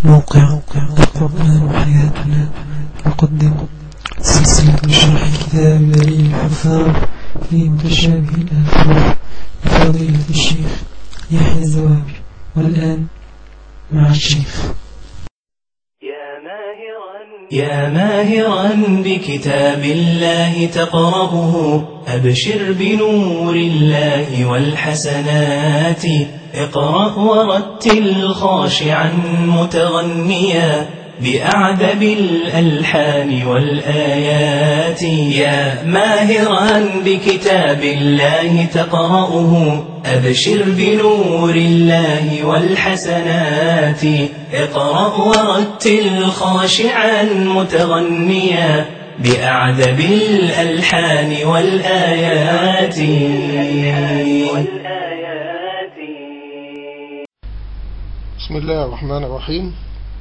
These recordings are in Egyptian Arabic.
موقع القرآن حياتنا يقدم سلسلة شرح كتاب دليل الحفاظ في متشابه الألفاظ لفضيلة الشيخ يحيى الزوابي والآن مع الشيخ يا ماهرا بكتاب الله تقربه أبشر بنور الله والحسنات اقرأ ورتل خاشعا متغنيا بأعذب الألحان والآيات يا ماهرا بكتاب الله تقرأه أبشر بنور الله والحسنات اقرأ ورتل خاشعا متغنيا بأعذب الألحان والآيات بسم الله الرحمن الرحيم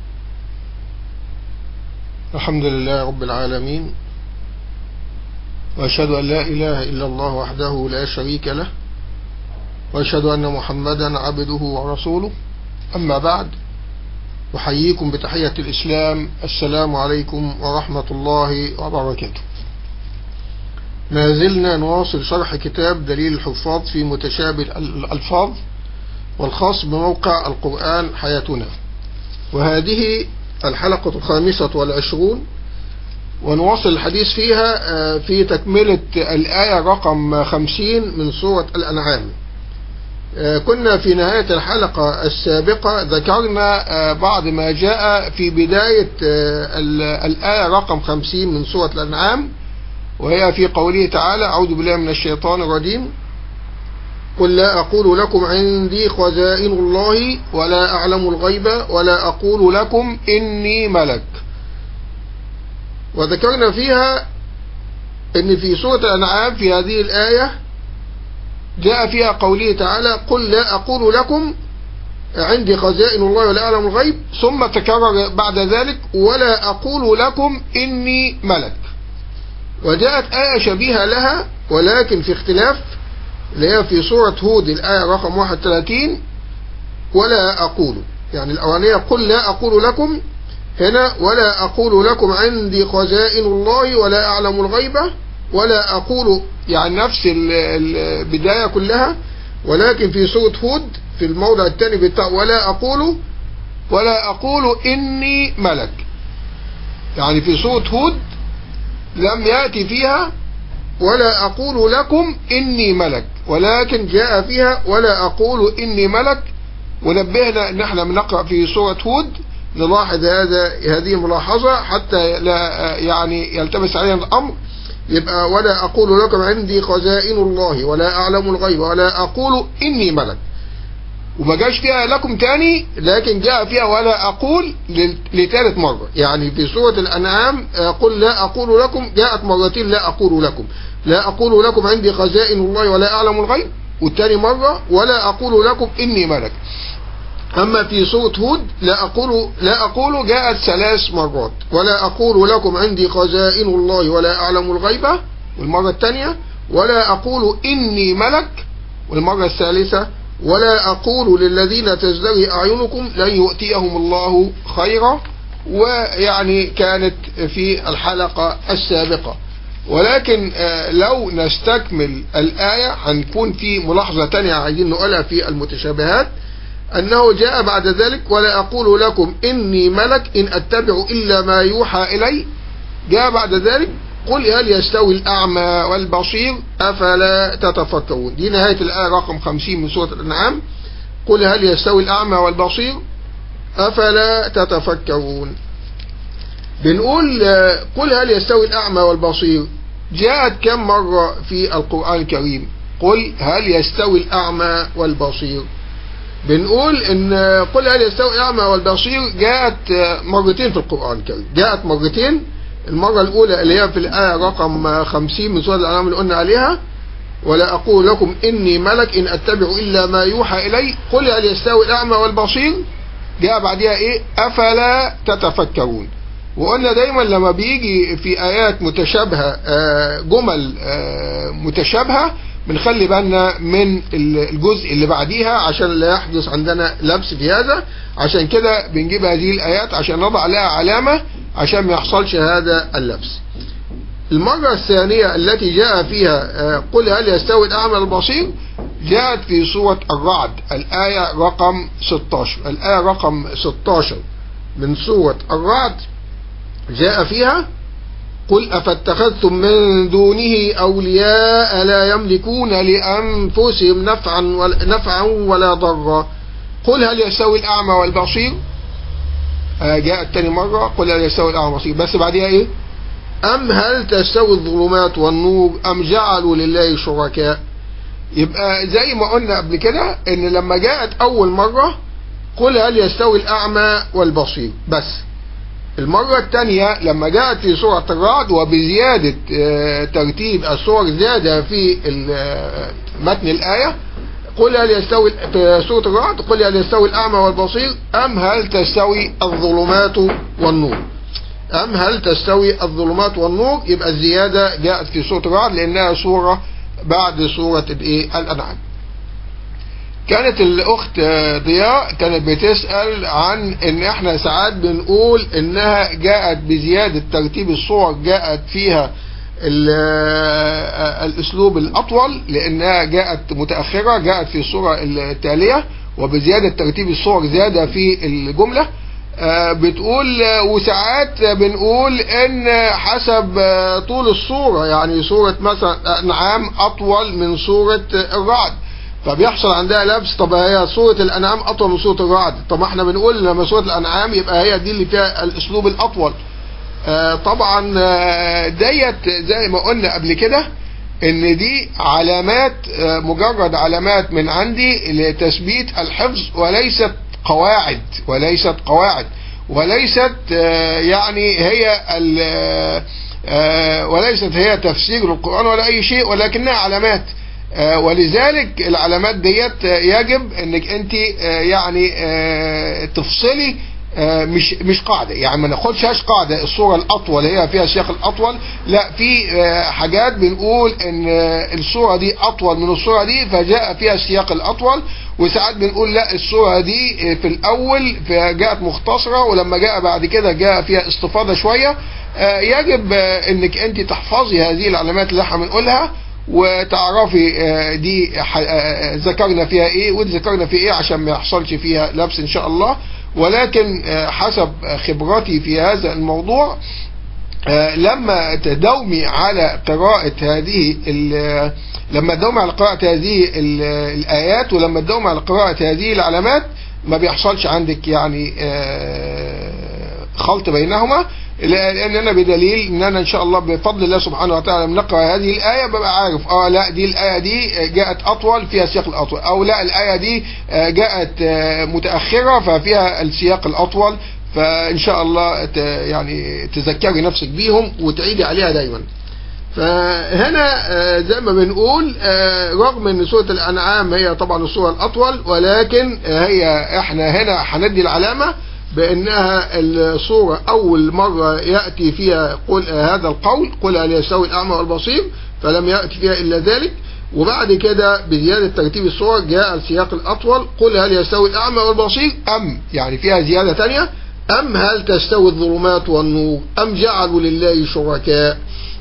الحمد لله رب العالمين وأشهد أن لا إله إلا الله وحده لا شريك له وأشهد أن محمدا عبده ورسوله أما بعد أحييكم بتحية الإسلام السلام عليكم ورحمة الله وبركاته ما زلنا نواصل شرح كتاب دليل الحفاظ في متشابه الألفاظ والخاص بموقع القرآن حياتنا وهذه الحلقة الخامسة والعشرون ونواصل الحديث فيها في تكملة الآية رقم خمسين من سورة الأنعام كنا في نهاية الحلقة السابقة ذكرنا بعض ما جاء في بداية الآية رقم خمسين من سورة الأنعام وهي في قوله تعالى أعوذ بالله من الشيطان الرجيم قل لا أقول لكم عندي خزائن الله ولا أعلم الغيب ولا أقول لكم إني ملك وذكرنا فيها أن في سورة الأنعام في هذه الآية جاء فيها قوله تعالى قل لا أقول لكم عندي خزائن الله ولا أعلم الغيب ثم تكرر بعد ذلك ولا أقول لكم إني ملك وجاءت آية شبيهة لها ولكن في اختلاف اللي هي في سورة هود الآية رقم 31 ولا أقول يعني الأولانية قل لا أقول لكم هنا ولا أقول لكم عندي خزائن الله ولا أعلم الغيبة ولا أقول يعني نفس البداية كلها ولكن في سورة هود في الموضع الثاني بتاع ولا أقول ولا أقول إني ملك يعني في سورة هود لم يأتي فيها ولا أقول لكم إني ملك ولكن جاء فيها ولا أقول إني ملك ونبهنا أن احنا بنقرأ في سورة هود نلاحظ هذا هذه الملاحظة حتى لا يعني يلتبس علينا الأمر يبقى ولا أقول لكم عندي خزائن الله ولا أعلم الغيب ولا أقول إني ملك وما جاش فيها لكم تاني لكن جاء فيها ولا أقول لثالث مرة يعني في سورة الأنعام قل لا أقول لكم جاءت مرتين لا أقول لكم لا أقول لكم عندي خزائن الله ولا أعلم الغيب والتاني مرة ولا أقول لكم إني ملك أما في سورة هود لا أقول لا أقول جاءت ثلاث مرات ولا أقول لكم عندي خزائن الله ولا أعلم الغيبة والمرة الثانية ولا أقول إني ملك والمرة الثالثة ولا أقول للذين تزدري أعينكم لن يؤتيهم الله خيرا ويعني كانت في الحلقة السابقة ولكن لو نستكمل الآية هنكون في ملاحظة تانية عايزين نقولها في المتشابهات أنه جاء بعد ذلك ولا أقول لكم إني ملك إن أتبع إلا ما يوحى إلي جاء بعد ذلك قل هل يستوي الأعمى والبصير أفلا تتفكرون دي نهاية الآية رقم 50 من سورة الأنعام قل هل يستوي الأعمى والبصير أفلا تتفكرون بنقول قل هل يستوي الأعمى والبصير جاءت كم مرة في القرآن الكريم قل هل يستوي الأعمى والبصير بنقول ان قل هل يستوي الأعمى والبصير جاءت مرتين في القرآن الكريم جاءت مرتين المرة الأولى اللي هي في الآية رقم 50 من سورة الأنعام اللي قلنا عليها ولا أقول لكم إني ملك إن أتبع إلا ما يوحى إلي قل هل يستوي الأعمى والبصير جاء بعدها إيه أفلا تتفكرون وقلنا دايما لما بيجي في آيات متشابهة جمل متشابهة بنخلي بالنا من الجزء اللي بعديها عشان لا يحدث عندنا لبس في هذا عشان كده بنجيب هذه الآيات عشان نضع لها علامة عشان ما يحصلش هذا اللبس المرة الثانية التي جاء فيها قل هل يستوي الأعمى البصير جاءت في سورة الرعد الآية رقم 16 الآية رقم 16 من سورة الرعد جاء فيها قل أفاتخذتم من دونه أولياء لا يملكون لأنفسهم نفعا ولا, نفعا ولا ضرا قل هل يستوي الأعمى والبصير آه جاءت تاني مرة قل هل يستوي الأعمى والبصير بس بعدها إيه أم هل تستوي الظلمات والنور أم جعلوا لله شركاء يبقى زي ما قلنا قبل كده ان لما جاءت اول مرة قل هل يستوي الاعمى والبصير بس المرة الثانية لما جاءت في سورة الرعد وبزيادة ترتيب السور زيادة في متن الآية قل هل يستوي في سورة الرعد قل هل يستوي الأعمى والبصير أم هل تستوي الظلمات والنور أم هل تستوي الظلمات والنور يبقى الزيادة جاءت في سورة الرعد لأنها سورة بعد سورة الايه الأنعام كانت الأخت ضياء كانت بتسأل عن إن إحنا ساعات بنقول إنها جاءت بزيادة ترتيب الصور جاءت فيها الأسلوب الأطول لأنها جاءت متأخرة جاءت في الصورة التالية وبزيادة ترتيب الصور زيادة في الجملة بتقول وساعات بنقول ان حسب طول الصورة يعني صورة مثلا انعام اطول من صورة الرعد فبيحصل عندها لبس طب هي صورة الانعام اطول من صورة الرعد طب احنا بنقول لما صورة الانعام يبقى هي دي اللي فيها الاسلوب الاطول طبعا ديت زي ما قلنا قبل كده ان دي علامات مجرد علامات من عندي لتثبيت الحفظ وليست قواعد وليست قواعد وليست يعني هي وليست هي تفسير القرآن ولا أي شيء ولكنها علامات ولذلك العلامات ديت يجب انك انت يعني تفصلي مش مش قاعده يعني ما ناخدش قاعده الصوره الاطول هي فيها السياق الاطول لا في حاجات بنقول ان الصوره دي اطول من الصوره دي فجاء فيها السياق الاطول وساعات بنقول لا الصوره دي في الاول جاءت مختصره ولما جاء بعد كده جاء فيها استفاضه شويه يجب انك انت تحفظي هذه العلامات اللي احنا بنقولها وتعرفي دي ذكرنا فيها ايه ودي ذكرنا فيها ايه عشان ما يحصلش فيها لبس ان شاء الله ولكن حسب خبرتي في هذا الموضوع لما تداومي على قراءة هذه لما تداومي على قراءة هذه الآيات ولما تداومي على قراءة هذه العلامات ما بيحصلش عندك يعني خلط بينهما لان انا بدليل ان انا ان شاء الله بفضل الله سبحانه وتعالى لما نقرا هذه الايه ببقى عارف اه لا دي الايه دي جاءت اطول فيها السياق الاطول او لا الايه دي جاءت متاخره ففيها السياق الاطول فان شاء الله يعني تذكري نفسك بيهم وتعيدي عليها دايما فهنا زي ما بنقول رغم ان سوره الانعام هي طبعا السوره الاطول ولكن هي احنا هنا هندي العلامه بأنها الصورة أول مرة يأتي فيها قل هذا القول قل هل يستوي الأعمى والبصير فلم يأتي فيها إلا ذلك وبعد كده بزيادة ترتيب الصور جاء السياق الأطول قل هل يستوي الأعمى والبصير أم يعني فيها زيادة تانية أم هل تستوي الظلمات والنور أم جعلوا لله شركاء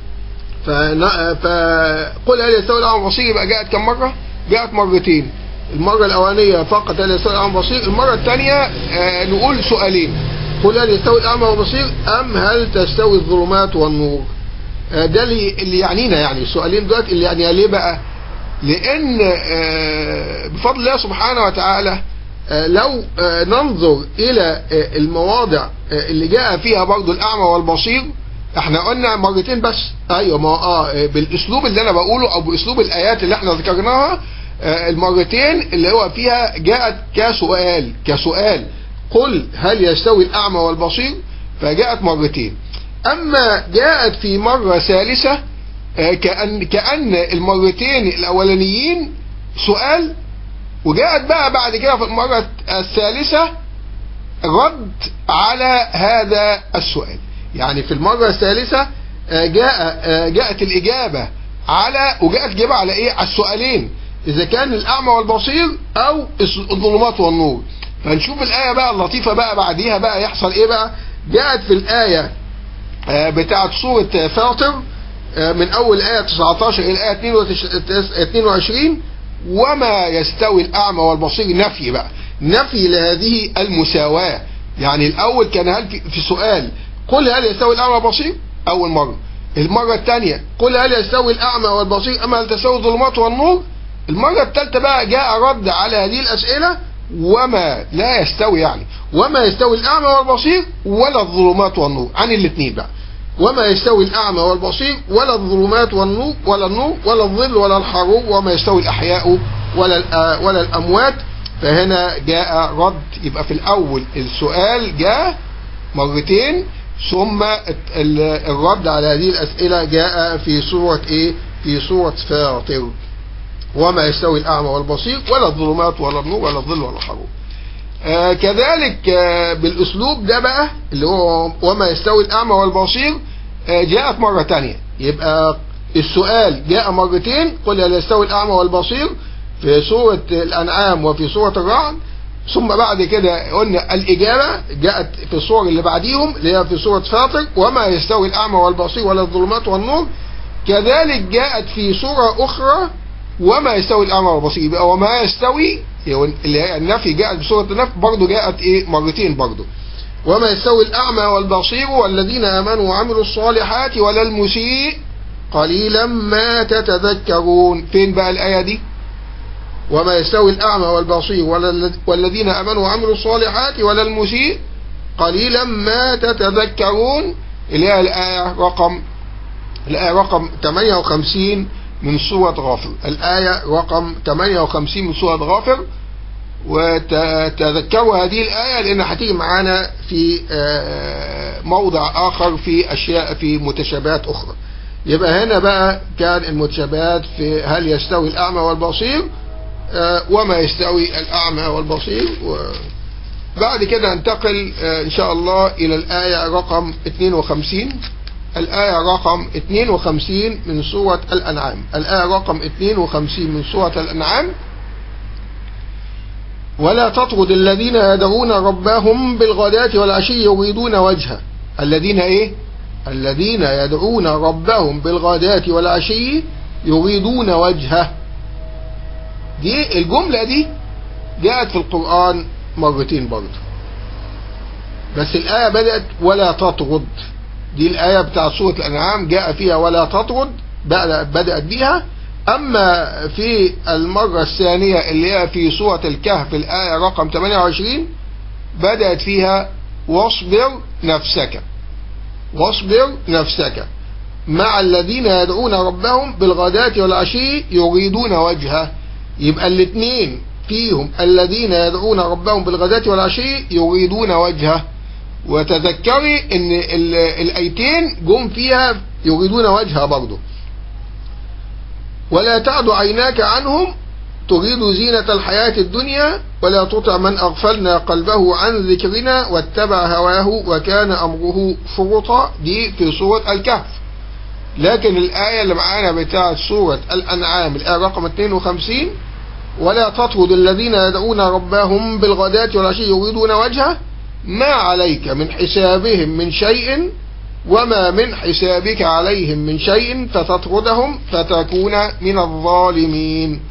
فقل هل يستوي الأعمى والبصير يبقى جاءت كم مرة؟ جاءت مرتين المرة الأولانية فقط هل يستوي الأعمى والبصير المرة الثانية آه نقول سؤالين قل هل يستوي الأعمى والبصير أم هل تستوي الظلمات والنور آه ده اللي يعنينا يعني السؤالين دلوقتي اللي يعني ليه بقى لأن آه بفضل الله سبحانه وتعالى لو ننظر إلى المواضع اللي جاء فيها برضو الأعمى والبصير احنا قلنا مرتين بس ايوه ما اه بالاسلوب اللي انا بقوله او باسلوب الايات اللي احنا ذكرناها المرتين اللي هو فيها جاءت كسؤال كسؤال قل هل يستوي الأعمى والبصير فجاءت مرتين أما جاءت في مرة ثالثة كأن, كأن المرتين الأولانيين سؤال وجاءت بقى بعد كده في المرة الثالثة رد على هذا السؤال يعني في المرة الثالثة جاء جاءت الإجابة على وجاءت جابها على ايه على السؤالين اذا كان الاعمى والبصير او الظلمات والنور فنشوف الايه بقى اللطيفه بقى بعديها بقى يحصل ايه بقى جاءت في الايه آه، بتاعت سوره فاطر آه، من اول ايه 19 الى ايه 22 وما يستوي الاعمى والبصير نفي بقى نفي لهذه المساواه يعني الاول كان هل في, في سؤال قل هل يستوي الاعمى والبصير اول مره المره الثانيه قل هل يستوي الاعمى والبصير اما هل تستوي الظلمات والنور المره الثالثه بقى جاء رد على هذه الاسئله وما لا يستوي يعني وما يستوي الاعمى والبصير ولا الظلمات والنور عن الاثنين بقى وما يستوي الأعمى والبصير ولا الظلمات والنور ولا النور ولا الظل ولا الحرور وما يستوي الأحياء ولا الأ- ولا الأموات فهنا جاء رد يبقى في الأول السؤال جاء مرتين ثم الت- ال- الرد على هذه الأسئلة جاء في سورة إيه؟ في سورة فاطر وما يستوي الأعمى والبصير ولا الظلمات ولا النور ولا الظل ولا الحرور آه كذلك آه بالاسلوب ده بقى اللي هو وما يستوي الاعمى والبصير آه جاءت مره تانية يبقى السؤال جاء مرتين قل هل يستوي الاعمى والبصير في سوره الانعام وفي سوره الرعد ثم بعد كده قلنا الاجابه جاءت في الصور اللي بعديهم اللي هي في سوره فاطر وما يستوي الاعمى والبصير ولا الظلمات والنور كذلك جاءت في سوره اخرى وما يستوي الاعمى والبصير يبقى وما يستوي اللي هي النفي جاءت بسوره النفي برضه جاءت ايه مرتين برضه وما يستوي الاعمى والبصير والذين امنوا وعملوا الصالحات ولا المسيء قليلا ما تتذكرون فين بقى الايه دي وما يستوي الاعمى والبصير ولا الذ- والذين امنوا وعملوا الصالحات ولا المسيء قليلا ما تتذكرون اللي هي الايه رقم الآية رقم 58 من سورة غافر الآية رقم 58 من سورة غافر وتذكروا هذه الآية لأن هتيجي معانا في آه، موضع آخر في أشياء في متشابهات أخرى يبقى هنا بقى كان المتشابهات في هل يستوي الأعمى والبصير آه، وما يستوي الأعمى والبصير بعد كده ننتقل آه، إن شاء الله إلى الآية رقم 52 الآية رقم 52 من سورة الأنعام الآية رقم 52 من سورة الأنعام ولا تطرد الذين يدعون ربهم بالغداة والعشي يريدون وجهه الذين ايه الذين يدعون ربهم بالغداة والعشي يريدون وجهه دي الجملة دي جاءت في القرآن مرتين برضه بس الآية بدأت ولا تطرد دي الآية بتاعت سورة الأنعام جاء فيها ولا تطرد بدأ- بدأت بيها أما في المرة الثانية اللي هي في سورة الكهف الآية رقم 28 بدأت فيها واصبر نفسك واصبر نفسك مع الذين يدعون ربهم بالغداة والعشي يريدون وجهه يبقى الاثنين فيهم الذين يدعون ربهم بالغداة والعشي يريدون وجهه وتذكري ان ال- الايتين جم فيها يريدون وجهها برضه ولا تعد عيناك عنهم تريد زينة الحياة الدنيا ولا تطع من أغفلنا قلبه عن ذكرنا واتبع هواه وكان أمره فرطا دي في سورة الكهف لكن الآية اللي معانا بتاعت سورة الأنعام الآية رقم 52 ولا تطرد الذين يدعون ربهم بالغداة والعشي يريدون وجهه ما عليك من حسابهم من شيء وما من حسابك عليهم من شيء فتطردهم فتكون من الظالمين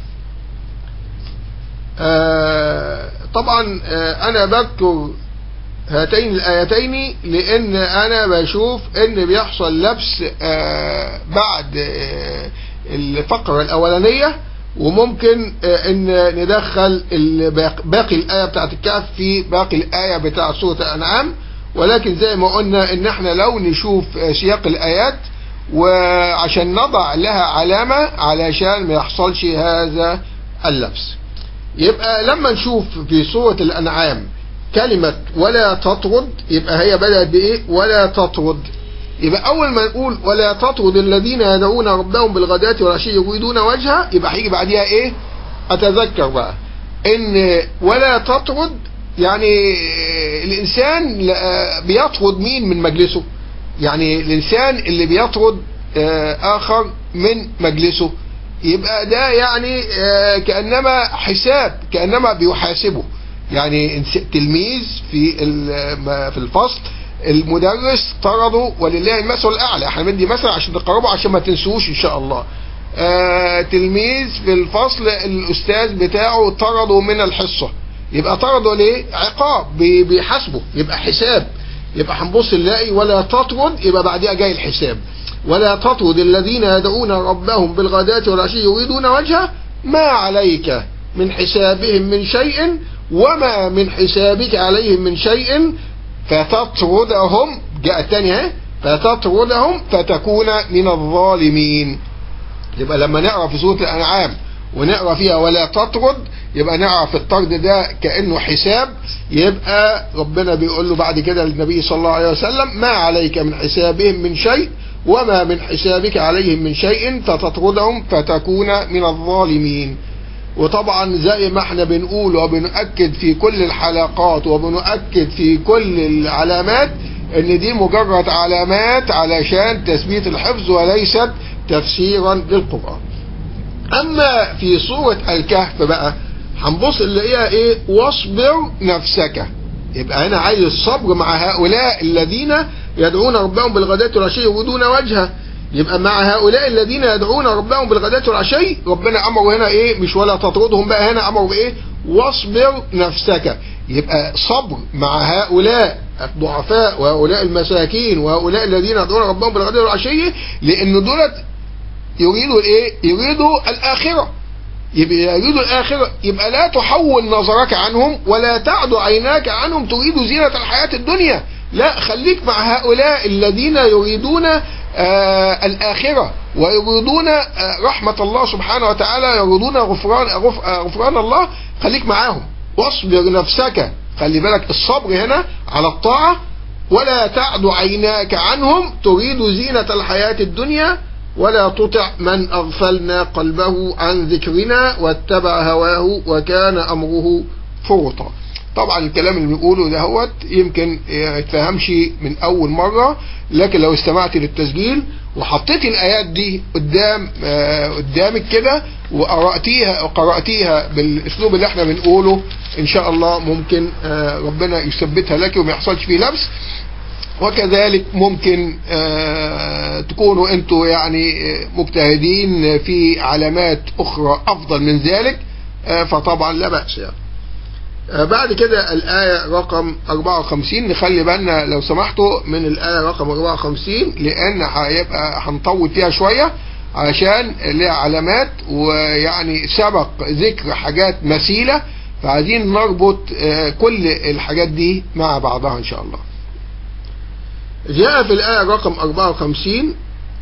آه طبعا آه انا بذكر هاتين الايتين لان انا بشوف ان بيحصل لبس آه بعد آه الفقرة الاولانية وممكن آه ان ندخل الباقي- باقي الايه بتاعت الكهف في باقي الايه بتاعت سوره الانعام ولكن زي ما قلنا ان احنا لو نشوف آه، سياق الايات وعشان نضع لها علامه علشان ما يحصلش هذا اللبس يبقى لما نشوف في سورة الأنعام كلمة ولا تطرد يبقى هي بدأت بإيه ولا تطرد يبقى أول ما نقول ولا تطرد الذين يدعون ربهم بالغداة والعشي يريدون وجهه يبقى هيجي بعديها إيه أتذكر بقى إن ولا تطرد يعني الإنسان لا- بيطرد مين من مجلسه يعني الإنسان اللي بيطرد آه، آخر من مجلسه يبقى ده يعني آه، كأنما حساب كأنما بيحاسبه يعني إنس- تلميذ في ال- ما- في الفصل المدرس طرده ولله المثل الأعلى احنا بندي مثل عشان تقربوا عشان ما تنسوش إن شاء الله آه، تلميذ في الفصل الأستاذ بتاعه طرده من الحصة يبقى طرده ليه عقاب بي- بيحاسبه يبقى حساب يبقى هنبص نلاقي ولا تطرد يبقى بعدها جاي الحساب ولا تطرد الذين يدعون ربهم بالغداة والعشي يريدون وجهه ما عليك من حسابهم من شيء وما من حسابك عليهم من شيء فتطردهم جاء الثاني ها فتطردهم فتكون من الظالمين يبقى لما نقرا في سوره الانعام ونقرا فيها ولا تطرد يبقى نعرف الطرد ده كانه حساب يبقى ربنا بيقول له بعد كده للنبي صلى الله عليه وسلم ما عليك من حسابهم من شيء وما من حسابك عليهم من شيء فتطردهم فتكون من الظالمين وطبعا زي ما احنا بنقول وبنؤكد في كل الحلقات وبنؤكد في كل العلامات ان دي مجرد علامات علشان تثبيت الحفظ وليست تفسيرا للقرآن اما في سورة الكهف بقى هنبص نلاقيها ايه واصبر نفسك يبقى هنا عايز الصبر مع هؤلاء الذين يدعون ربهم بالغداة والعشي يريدون وجهه يبقى مع هؤلاء الذين يدعون ربهم بالغداة والعشي ربنا امره هنا ايه مش ولا تطردهم بقى هنا امره بايه واصبر نفسك يبقى صبر مع هؤلاء الضعفاء وهؤلاء المساكين وهؤلاء الذين يدعون ربهم بالغداة والعشي لان دولت يريدوا الايه يريدوا الاخره يبقى يريدوا الاخره يبقى لا تحول نظرك عنهم ولا تعد عيناك عنهم تريد زينه الحياه الدنيا لا خليك مع هؤلاء الذين يريدون آه الاخره ويريدون آه رحمه الله سبحانه وتعالى يريدون غفران غف- آه، غفران الله خليك معاهم واصبر نفسك خلي بالك الصبر هنا على الطاعه ولا تعد عيناك عنهم تريد زينه الحياه الدنيا ولا تطع من أغفلنا قلبه عن ذكرنا واتبع هواه وكان أمره فرطا طبعا الكلام اللي بنقوله ده هو يمكن ما يتفهمش من أول مرة لكن لو استمعت للتسجيل وحطيت الآيات دي قدام آه قدامك كده وقرأتيها وقرأتيها بالأسلوب اللي احنا بنقوله إن شاء الله ممكن آه ربنا يثبتها لك وما يحصلش فيه لبس وكذلك ممكن آه، تكونوا انتوا يعني آه، مجتهدين في علامات اخرى افضل من ذلك آه، فطبعا لا بأس يعني. آه، بعد كده الآية رقم 54 نخلي بالنا لو سمحتوا من الآية رقم 54 لأن هيبقى هنطول فيها شوية عشان ليها علامات ويعني سبق ذكر حاجات مثيلة فعايزين نربط آه، كل الحاجات دي مع بعضها إن شاء الله. جاء في الآية رقم 54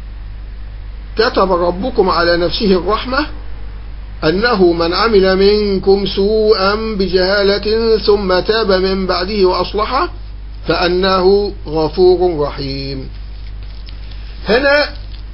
كتب ربكم على نفسه الرحمة أنه من عمل منكم سوءا بجهالة ثم تاب من بعده وأصلح فأنه غفور رحيم هنا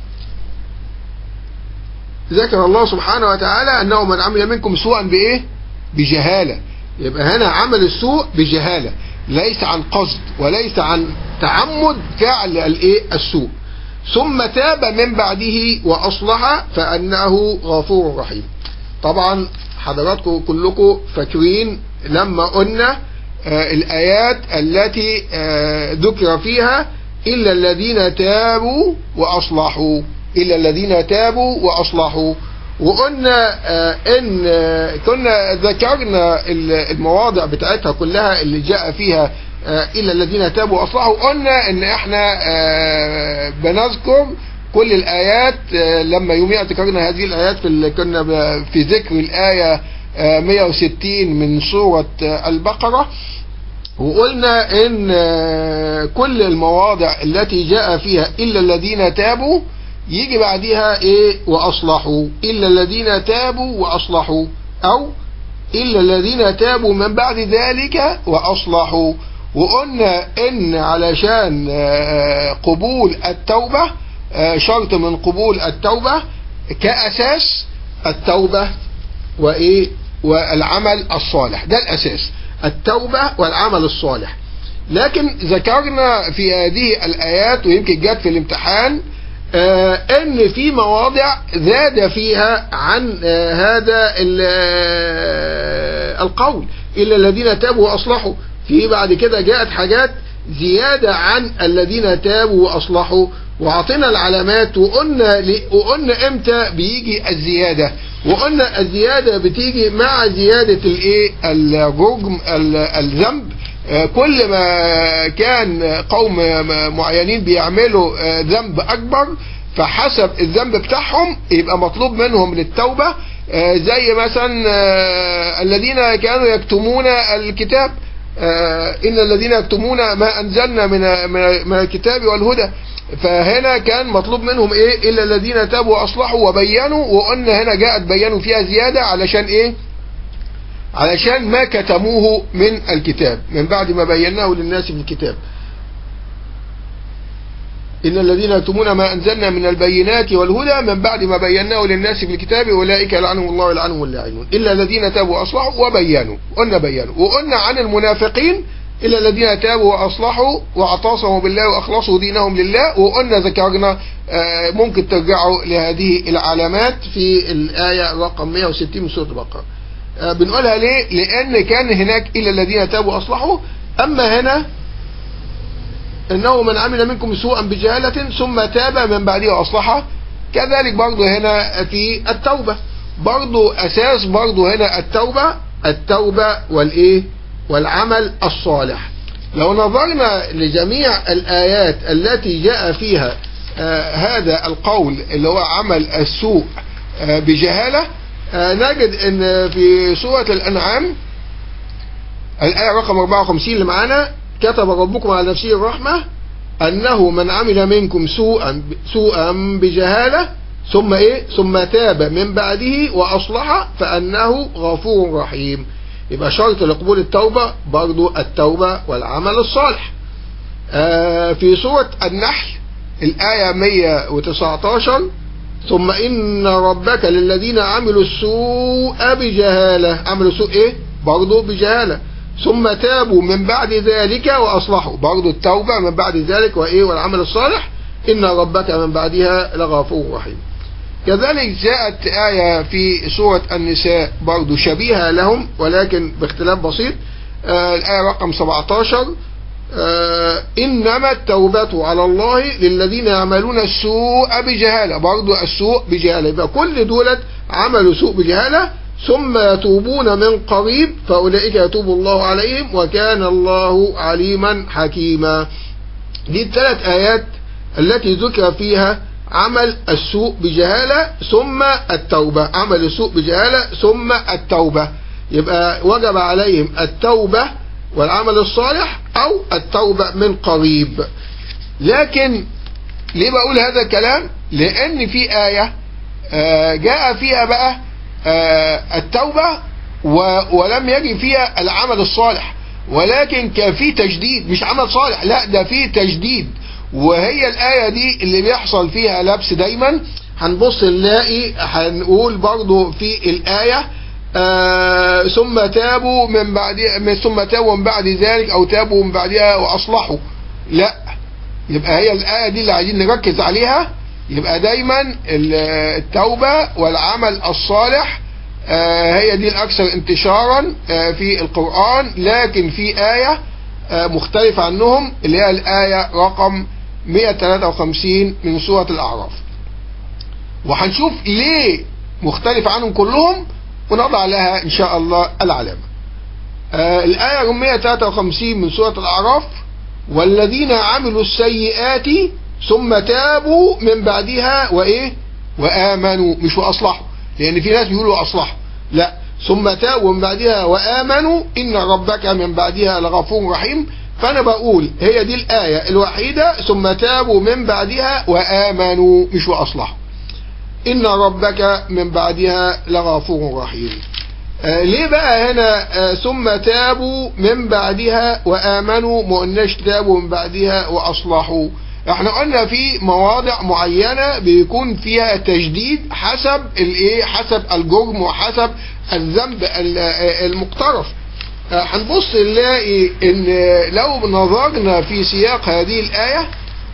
ذكر الله سبحانه وتعالى أنه من عمل منكم سوءا بإيه بجهالة يبقى هنا عمل السوء بجهالة ليس عن قصد وليس عن تعمد فعل الايه السوء ثم تاب من بعده واصلح فانه غفور رحيم طبعا حضراتكم كلكم فاكرين لما قلنا آه الايات التي آه ذكر فيها الا الذين تابوا واصلحوا الا الذين تابوا واصلحوا وقلنا آه ان آه كنا ذكرنا المواضع بتاعتها كلها اللي جاء فيها آه الا الذين تابوا واصلحوا قلنا ان احنا بنذكر كل الايات لما يوميا ذكرنا هذه الايات في كنا في ذكر الايه 160 من سوره البقره وقلنا ان كل المواضع التي جاء فيها الا الذين تابوا يجي بعدها ايه واصلحوا الا الذين تابوا واصلحوا او الا الذين تابوا من بعد ذلك واصلحوا وقلنا ان علشان قبول التوبة شرط من قبول التوبة كأساس التوبة وايه والعمل الصالح ده الاساس التوبة والعمل الصالح لكن ذكرنا في هذه الايات ويمكن جت في الامتحان آه، ان في مواضع زاد فيها عن آه، هذا ال- آه، القول الا الذين تابوا واصلحوا في بعد كده جاءت حاجات زيادة عن الذين تابوا واصلحوا وعطينا العلامات وقلنا ل- وقلنا امتى بيجي الزيادة وقلنا الزيادة بتيجي مع زيادة الايه الجرم ال- الذنب آه، كل ما كان قوم معينين بيعملوا آه، ذنب اكبر فحسب الذنب بتاعهم يبقى مطلوب منهم للتوبة آه، زي مثلا آه، الذين كانوا يكتمون الكتاب آه، إن الذين يكتمون ما أنزلنا من من من الكتاب والهدى فهنا كان مطلوب منهم إيه إلا الذين تابوا وأصلحوا وبينوا وقلنا هنا جاءت بينوا فيها زيادة علشان إيه علشان ما كتموه من الكتاب من بعد ما بيناه للناس في الكتاب إن الذين يكتمون ما أنزلنا من البينات والهدى من بعد ما بيناه للناس في الكتاب أولئك يلعنهم الله ويلعنهم اللاعنون إلا الذين تابوا وأصلحوا وبينوا قلنا بينوا وقلنا عن المنافقين إلا الذين تابوا وأصلحوا واعتصموا بالله وأخلصوا دينهم لله وقلنا ذكرنا آه، ممكن ترجعوا لهذه العلامات في الآية رقم 160 من سورة البقرة آه، بنقولها ليه؟ لأن كان هناك إلا الذين تابوا وأصلحوا أما هنا انه من عمل منكم سوءا بجهالة ثم تاب من بعده واصلح كذلك برضو هنا في التوبة برضو اساس برضو هنا التوبة التوبة والايه والعمل الصالح لو نظرنا لجميع الايات التي جاء فيها آه هذا القول اللي هو عمل السوء آه بجهالة آه نجد ان في سورة الانعام الآية رقم 54 اللي معانا كتب ربكم على نفسه الرحمة أنه من عمل منكم سوءا سوءا بجهالة ثم إيه ثم تاب من بعده وأصلح فأنه غفور رحيم يبقى شرط لقبول التوبة برضو التوبة والعمل الصالح آه في سورة النحل الآية 119 ثم إن ربك للذين عملوا السوء بجهالة عملوا سوء إيه برضو بجهالة ثم تابوا من بعد ذلك وأصلحوا برضو التوبة من بعد ذلك وإيه والعمل الصالح إن ربك من بعدها لغفور رحيم كذلك جاءت آية في سورة النساء برضو شبيهة لهم ولكن باختلاف بسيط آه الآية رقم 17 آه إنما التوبة على الله للذين يعملون السوء بجهالة برضو السوء بجهالة يبقى كل دولة عملوا سوء بجهالة ثم يتوبون من قريب فأولئك يتوب الله عليهم وكان الله عليما حكيما دي الثلاث آيات التي ذكر فيها عمل السوء بجهالة ثم التوبة عمل السوء بجهالة ثم التوبة يبقى وجب عليهم التوبة والعمل الصالح أو التوبة من قريب لكن ليه بقول هذا الكلام لأن في آية جاء فيها بقى التوبة ولم يجي فيها العمل الصالح ولكن كان في تجديد مش عمل صالح لا ده في تجديد وهي الآية دي اللي بيحصل فيها لبس دايما هنبص نلاقي هنقول برضو في الآية آه ثم تابوا من بعد ثم تابوا من بعد ذلك او تابوا من بعدها واصلحوا لا يبقى هي الآية دي اللي عايزين نركز عليها يبقى دايما التوبة والعمل الصالح آه هي دي الأكثر انتشارا آه في القرآن لكن في آية آه مختلفة عنهم اللي هي الآية رقم 153 من سورة الأعراف وهنشوف ليه مختلف عنهم كلهم ونضع لها إن شاء الله العلامة الآية رقم 153 من سورة الأعراف والذين عملوا السيئات ثم تابوا من بعدها وإيه وآمنوا مش وأصلحوا لأن في ناس بيقولوا أصلحوا لا ثم تابوا من بعدها وآمنوا إن ربك من بعدها لغفور رحيم فأنا بقول هي دي الآية الوحيدة ثم تابوا من بعدها وآمنوا مش وأصلحوا إن ربك من بعدها لغفور رحيم آه ليه بقى هنا آه ثم تابوا من بعدها وآمنوا ما قلناش تابوا من بعدها وأصلحوا احنا قلنا في مواضع معينة بيكون فيها تجديد حسب الايه حسب الجرم وحسب الذنب المقترف هنبص نلاقي ان لو نظرنا في سياق هذه الآية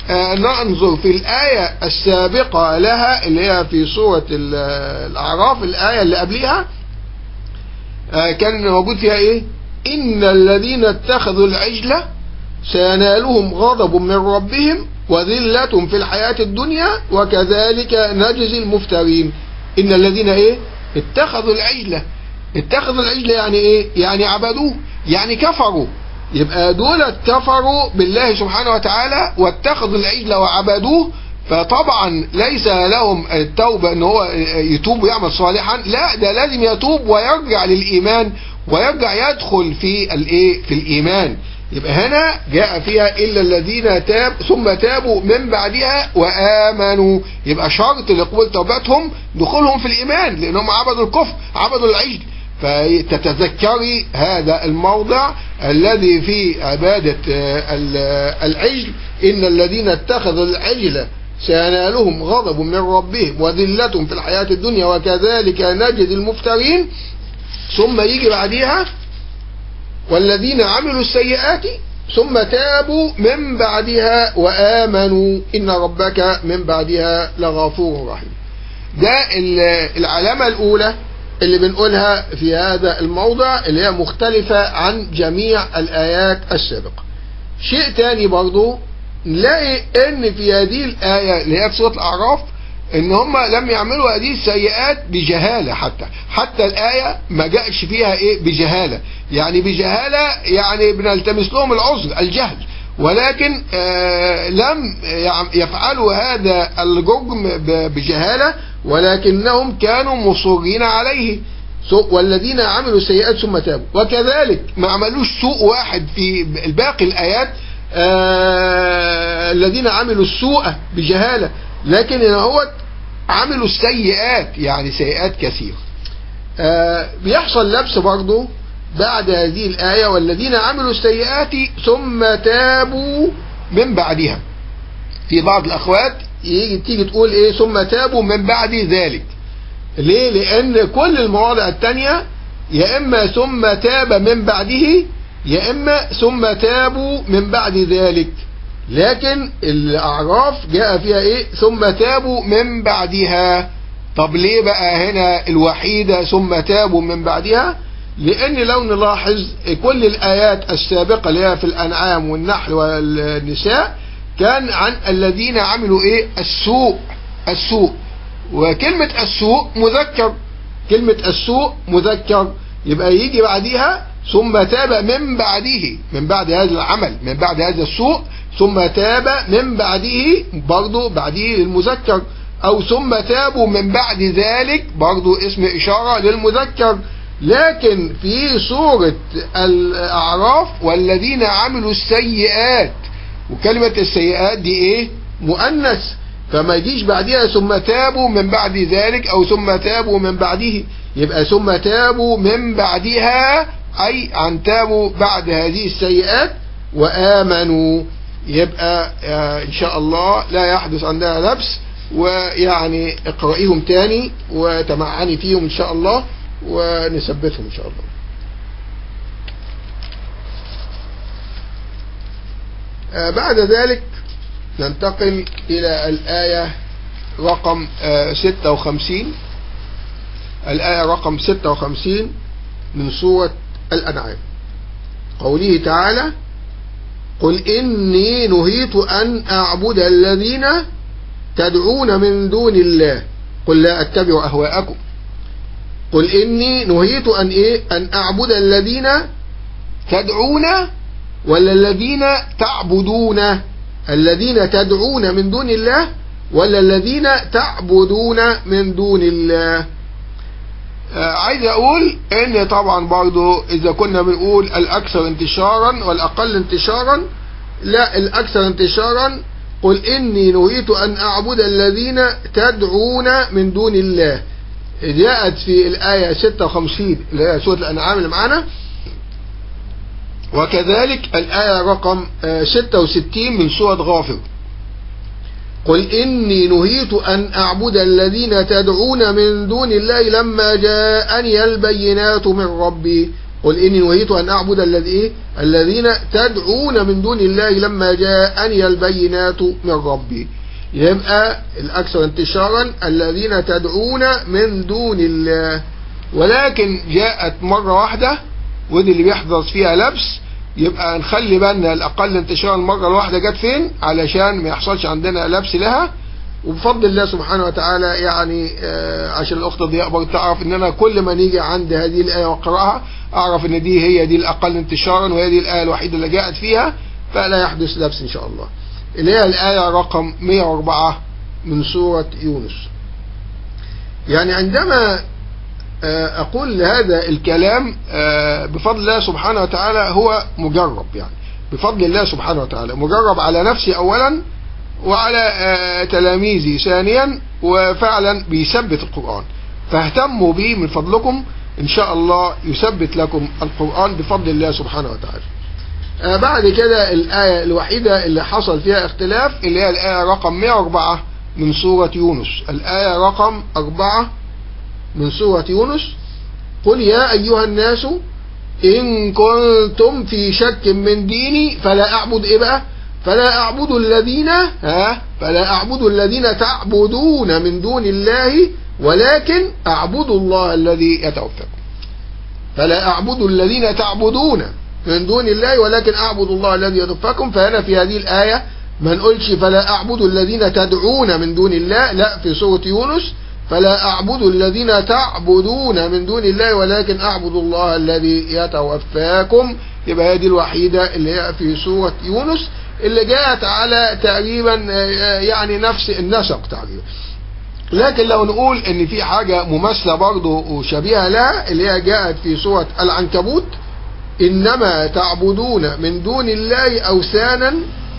آه، ننظر في الآية السابقة لها اللي هي في سورة ال- الأعراف الآية اللي قبلها آه، كان موجود فيها إيه إن الذين اتخذوا العجلة سينالهم غضب من ربهم وذلة في الحياة الدنيا وكذلك نجزي المفترين إن الذين إيه اتخذوا العجلة اتخذوا العجلة يعني إيه يعني عبدوه يعني كفروا يبقى دول كفروا بالله سبحانه وتعالى واتخذوا العجل وعبدوه فطبعا ليس لهم التوبة ان هو يتوب ويعمل صالحا لا ده لازم يتوب ويرجع للإيمان ويرجع يدخل في الايه في الإيمان يبقى هنا جاء فيها إلا الذين تاب ثم تابوا من بعدها وآمنوا يبقى شرط لقبول توبتهم دخولهم في الإيمان لأنهم عبدوا الكفر عبدوا العجل فتتذكري هذا الموضع الذي في عبادة آه، ال- آه، العجل إن الذين اتخذوا العجل سينالهم غضب من ربهم وذلة في الحياة الدنيا وكذلك نجد المفترين ثم يجي بعديها والذين عملوا السيئات ثم تابوا من بعدها وآمنوا إن ربك من بعدها لغفور رحيم ده ال- العلامة الأولى اللي بنقولها في هذا الموضع اللي هي مختلفة عن جميع الآيات السابقة شيء تاني برضو نلاقي ان في هذه الآية اللي هي في سورة الأعراف ان هم لم يعملوا هذه السيئات بجهالة حتى حتى الآية ما جاءش فيها ايه بجهالة يعني بجهالة يعني بنلتمس لهم العذر الجهل ولكن آه لم يعم- يفعلوا هذا الجرم ب- بجهالة ولكنهم كانوا مصرين عليه سوء والذين عملوا السيئات ثم تابوا وكذلك ما عملوش سوء واحد في الباقي الآيات آه الذين عملوا السوء بجهالة لكن هنا هو عملوا السيئات يعني سيئات كثيرة آه بيحصل لبس برضه بعد هذه الآية والذين عملوا السيئات ثم تابوا من بعدها في بعض الأخوات يجي تيجي تقول إيه ثم تابوا من بعد ذلك ليه لأن كل المواضع التانية يا إما ثم تاب من بعده يا إما ثم تابوا من بعد ذلك لكن الأعراف جاء فيها إيه ثم تابوا من بعدها طب ليه بقى هنا الوحيدة ثم تابوا من بعدها لأن لو نلاحظ كل الآيات السابقة اللي هي في الأنعام والنحل والنساء كان عن الذين عملوا إيه السوء السوء وكلمة السوء مذكر كلمة السوء مذكر يبقى يجي بعديها ثم تاب من بعده من بعد هذا العمل من بعد هذا السوء ثم تاب من بعده برضو بعده للمذكر او ثم تابوا من بعد ذلك برضو اسم اشارة للمذكر لكن في سورة الاعراف والذين عملوا السيئات وكلمة السيئات دي ايه مؤنث فما يجيش بعدها ثم تابوا من بعد ذلك او ثم تابوا من بعده يبقى ثم تابوا من بعدها اي عن تابوا بعد هذه السيئات وامنوا يبقى آه ان شاء الله لا يحدث عندها لبس ويعني اقرأيهم تاني وتمعني فيهم ان شاء الله ونثبتهم ان شاء الله آه بعد ذلك ننتقل إلى الآية رقم آه 56 الآية رقم 56 من سورة الأنعام قوله تعالى قل إني نهيت أن أعبد الذين تدعون من دون الله قل لا أتبع أهواءكم قل إني نهيت أن إيه أن أعبد الذين تدعون ولا الذين تعبدون الذين تدعون من دون الله ولا الذين تعبدون من دون الله آه عايز اقول ان طبعا برضو اذا كنا بنقول الاكثر انتشارا والاقل انتشارا لا الاكثر انتشارا قل اني نهيت ان اعبد الذين تدعون من دون الله جاءت في الايه 56 اللي هي سوره الانعام اللي معانا وكذلك الآية رقم 66 من سورة غافر قل إني نهيت أن أعبد الذين تدعون من دون الله لما جاءني البينات من ربي قل إني نهيت أن أعبد الذي إيه؟ الذين تدعون من دون الله لما جاءني البينات من ربي يبقى الأكثر انتشارا الذين تدعون من دون الله ولكن جاءت مرة واحدة ودي اللي بيحدث فيها لبس يبقى نخلي بالنا الأقل انتشارا المرة الواحدة جت فين علشان ما يحصلش عندنا لبس لها وبفضل الله سبحانه وتعالى يعني آه عشان الأخت ضياء برضه تعرف إن أنا كل ما نيجي عند هذه الآية وأقرأها أعرف إن دي هي دي الأقل انتشارا وهي دي الآية الوحيدة اللي جاءت فيها فلا يحدث لبس إن شاء الله اللي هي الآية رقم 104 من سورة يونس يعني عندما أقول هذا الكلام بفضل الله سبحانه وتعالى هو مجرب يعني بفضل الله سبحانه وتعالى مجرب على نفسي أولا وعلى تلاميذي ثانيا وفعلا بيثبت القرآن فاهتموا به من فضلكم إن شاء الله يثبت لكم القرآن بفضل الله سبحانه وتعالى بعد كده الآية الوحيدة اللي حصل فيها اختلاف اللي هي الآية رقم 104 من سورة يونس الآية رقم 4 من سورة يونس قل يا أيها الناس إن كنتم في شك من ديني فلا أعبد إيه بقى فلا أعبد الذين ها فلا أعبد الذين تعبدون من دون الله ولكن أعبد الله الذي يتوفاكم فلا أعبد الذين تعبدون من دون الله ولكن أعبد الله الذي يتوفاكم فهنا في هذه الآية ما نقولش فلا أعبد الذين تدعون من دون الله لا في سورة يونس فلا أعبد الذين تعبدون من دون الله ولكن أعبد الله الذي يتوفاكم يبقى هذه الوحيدة اللي هي في سورة يونس اللي جاءت على تقريبا يعني نفس النسق تقريبا لكن لو نقول ان في حاجة مماثلة برضه وشبيهة لها اللي هي جاءت في سورة العنكبوت إنما تعبدون من دون الله أوثانا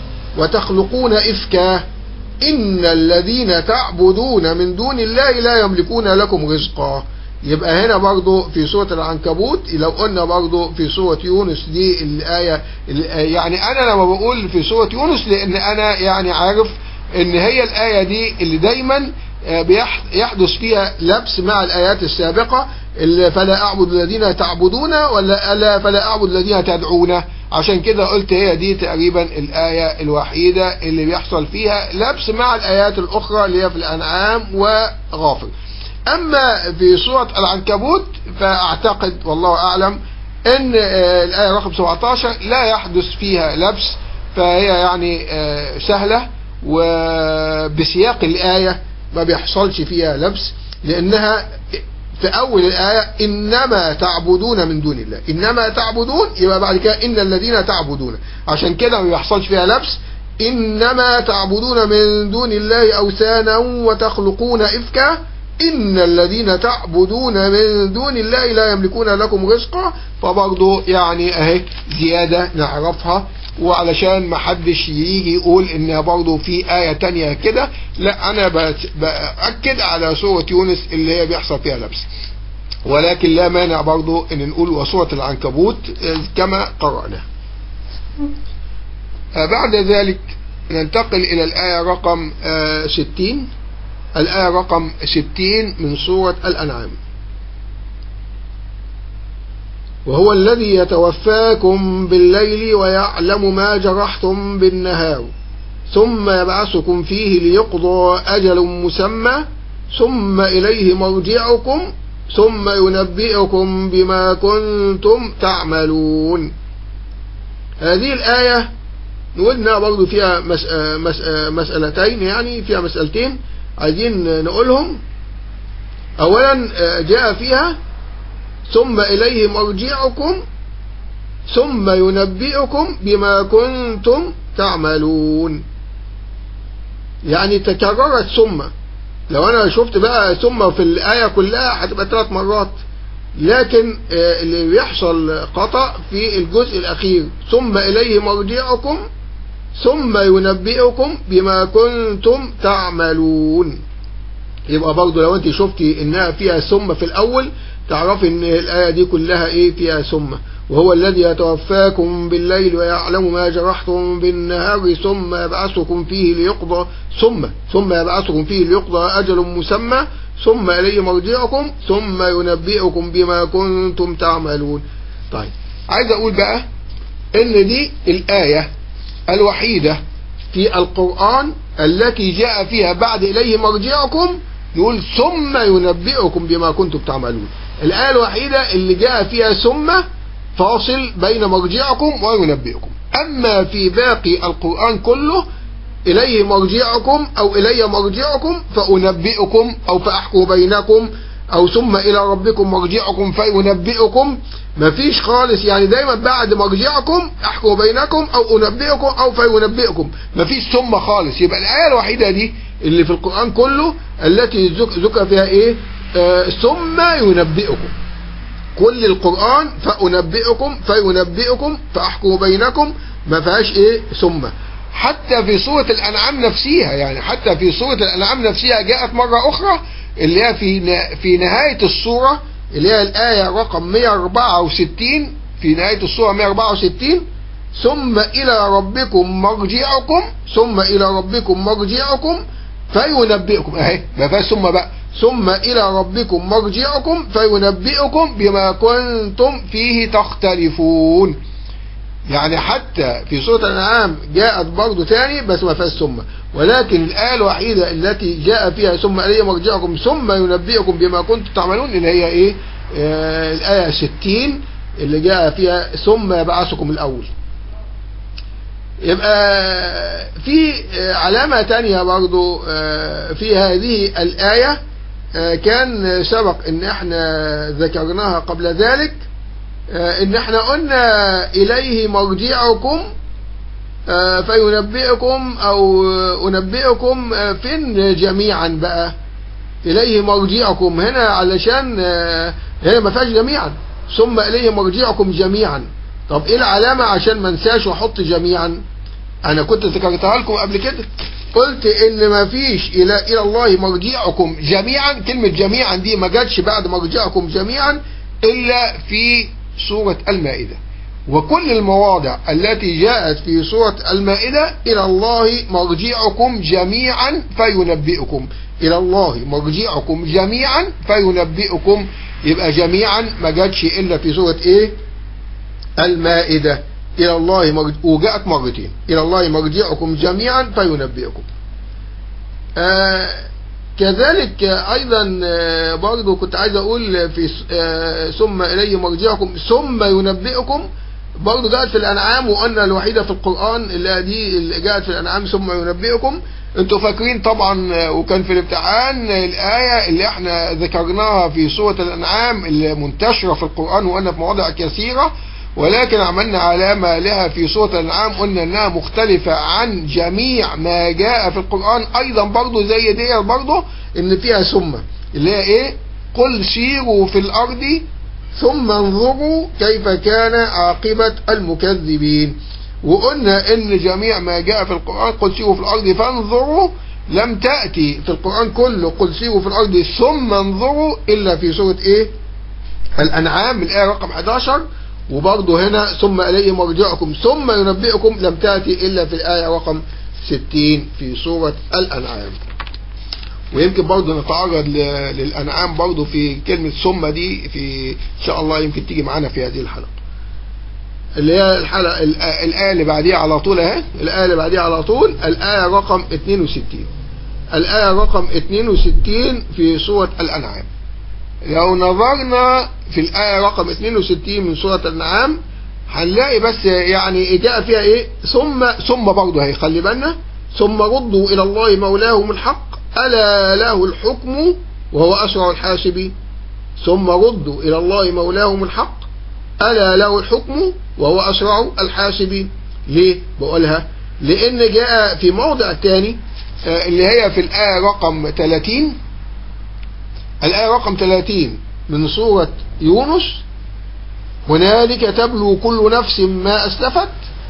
وتخلقون إفكا إن الذين تعبدون من دون الله لا يملكون لكم رزقا يبقى هنا برضو في سورة العنكبوت لو قلنا برضو في سورة يونس دي الآية يعني أنا لما بقول في سورة يونس لأن أنا يعني عارف إن هي الآية دي اللي دايما يحدث فيها لبس مع الآيات السابقة فلا أعبد الذين تعبدون ولا ألا فلا أعبد الذين تدعون عشان كده قلت هي دي تقريبا الآية الوحيدة اللي بيحصل فيها لبس مع الآيات الأخرى اللي هي في الأنعام وغافر أما في سورة العنكبوت فأعتقد والله أعلم أن الآية رقم 17 لا يحدث فيها لبس فهي يعني سهلة وبسياق الآية ما بيحصلش فيها لبس لأنها في أول الآية إنما تعبدون من دون الله إنما تعبدون يبقى بعد كده إن الذين تعبدون عشان كده ما بيحصلش فيها لبس إنما تعبدون من دون الله أوثانا وتخلقون إفكا إن الذين تعبدون من دون الله لا يملكون لكم رزقا فبرضه يعني أهي زيادة نعرفها وعلشان ما حدش يجي يقول انها برضه في آية تانية كده لا انا بأكد على سورة يونس اللي هي بيحصل فيها لبس ولكن لا مانع برضه ان نقول وسورة العنكبوت كما قرأنا بعد ذلك ننتقل الى الآية رقم 60 الآية رقم 60 من سورة الأنعام وهو الذي يتوفاكم بالليل ويعلم ما جرحتم بالنهار ثم يبعثكم فيه ليقضى أجل مسمى ثم إليه مرجعكم ثم ينبئكم بما كنتم تعملون هذه الآية نقولنا برضو فيها مسألتين يعني فيها مسألتين عايزين نقولهم أولا جاء فيها ثم إليه مرجعكم ثم ينبئكم بما كنتم تعملون يعني تكررت ثم لو أنا شفت بقى ثم في الآية كلها هتبقى ثلاث مرات لكن اللي بيحصل خطأ في الجزء الأخير ثم إليه مرجعكم ثم ينبئكم بما كنتم تعملون يبقى برضه لو انت شفتي انها فيها ثم في الاول تعرفي ان الايه دي كلها ايه فيها ثم وهو الذي يتوفاكم بالليل ويعلم ما جرحتم بالنهار ثم يبعثكم فيه ليقضى ثم ثم يبعثكم فيه ليقضى اجل مسمى ثم اليه مرجعكم ثم ينبئكم بما كنتم تعملون طيب عايز اقول بقى ان دي الآية الوحيدة في القرآن التي جاء فيها بعد إليه مرجعكم يقول ثم ينبئكم بما كنتم تعملون الآية الوحيدة اللي جاء فيها ثم فاصل بين مرجعكم وينبئكم أما في باقي القرآن كله إليه مرجعكم أو إلي مرجعكم فأنبئكم أو فأحكم بينكم أو ثم إلى ربكم مرجعكم فينبئكم مفيش خالص يعني دايما بعد مرجعكم أحكم بينكم أو أنبئكم أو فينبئكم مفيش ثم خالص يبقى الآية الوحيدة دي اللي في القرآن كله التي ذكر فيها إيه آه ثم ينبئكم كل القرآن فأنبئكم فينبئكم فأحكم بينكم ما فيهاش إيه ثم حتى في سورة الأنعام نفسها يعني حتى في سورة الأنعام نفسها جاءت مرة أخرى اللي هي في في نهاية السورة اللي هي الآية رقم 164 في نهاية السورة 164 ثم إلى ربكم مرجعكم ثم إلى ربكم مرجعكم فينبئكم أهي ما فيهاش ثم بقى ثم إلى ربكم مرجعكم فينبئكم بما كنتم فيه تختلفون يعني حتى في سورة الأنعام جاءت برضه تاني بس ما فيهاش ثم ولكن الآية الوحيدة التي جاء فيها ثم إلي مرجعكم ثم ينبئكم بما كنتم تعملون اللي هي إيه آه الآية 60 اللي جاء فيها ثم يبعثكم الأول يبقى في علامة تانية برضو في هذه الآية كان سبق ان احنا ذكرناها قبل ذلك ان احنا قلنا اليه مرجعكم فينبئكم او انبئكم فين جميعا بقى اليه مرجعكم هنا علشان هنا ما فيهاش جميعا ثم اليه مرجعكم جميعا طب ايه العلامة عشان ما انساش واحط جميعا انا كنت ذكرتها لكم قبل كده قلت ان ما فيش الى الى الله مرجعكم جميعا كلمة جميعا دي ما جاتش بعد مرجعكم جميعا الا في سورة المائدة وكل المواضع التي جاءت في سورة المائدة الى الله مرجعكم جميعا فينبئكم الى الله مرجعكم جميعا فينبئكم يبقى جميعا ما جاتش الا في سورة ايه المائدة إلى الله مرج... وجاءت مرتين إلى الله مرجعكم جميعا فينبئكم آه كذلك أيضا آه برضو كنت عايز أقول في آه ثم إليه مرجعكم ثم ينبئكم برضو جاءت في الأنعام وأن الوحيدة في القرآن اللي دي اللي جاءت في الأنعام ثم ينبئكم انتوا فاكرين طبعا وكان في الامتحان الآية اللي احنا ذكرناها في سورة الأنعام اللي منتشرة في القرآن وأن في مواضع كثيرة ولكن عملنا علامة لها في سورة الأنعام قلنا أنها مختلفة عن جميع ما جاء في القرآن أيضا برضو زي دي برضو إن فيها ثم اللي هي إيه قل سيروا في الأرض ثم انظروا كيف كان عاقبة المكذبين وقلنا إن جميع ما جاء في القرآن قل سيروا في الأرض فانظروا لم تأتي في القرآن كله قل سيروا في الأرض ثم انظروا إلا في سورة إيه الأنعام الآية رقم 11 وبرضه هنا ثم إليه مرجعكم ثم ينبئكم لم تأتي إلا في الآية رقم 60 في سورة الأنعام ويمكن برضه نتعرض للأنعام برضه في كلمة ثم دي في إن شاء الله يمكن تيجي معانا في هذه الحلقة اللي هي الحلقة الآية اللي بعديها على طول اهي الآية اللي بعديها على طول الآية رقم 62 الآية رقم 62 في سورة الأنعام لو نظرنا في الآية رقم 62 من سورة الأنعام هنلاقي بس يعني جاء فيها ايه ثم ثم برضه هي خلي بالنا ثم ردوا إلى الله مولاهم الحق ألا له الحكم وهو أسرع الحاسبين ثم ردوا إلى الله مولاهم الحق ألا له الحكم وهو أسرع الحاسبين ليه بقولها لأن جاء في موضع تاني اللي هي في الآية رقم 30 الآية رقم 30 من سورة يونس هنالك تبلو كل نفس ما أسلفت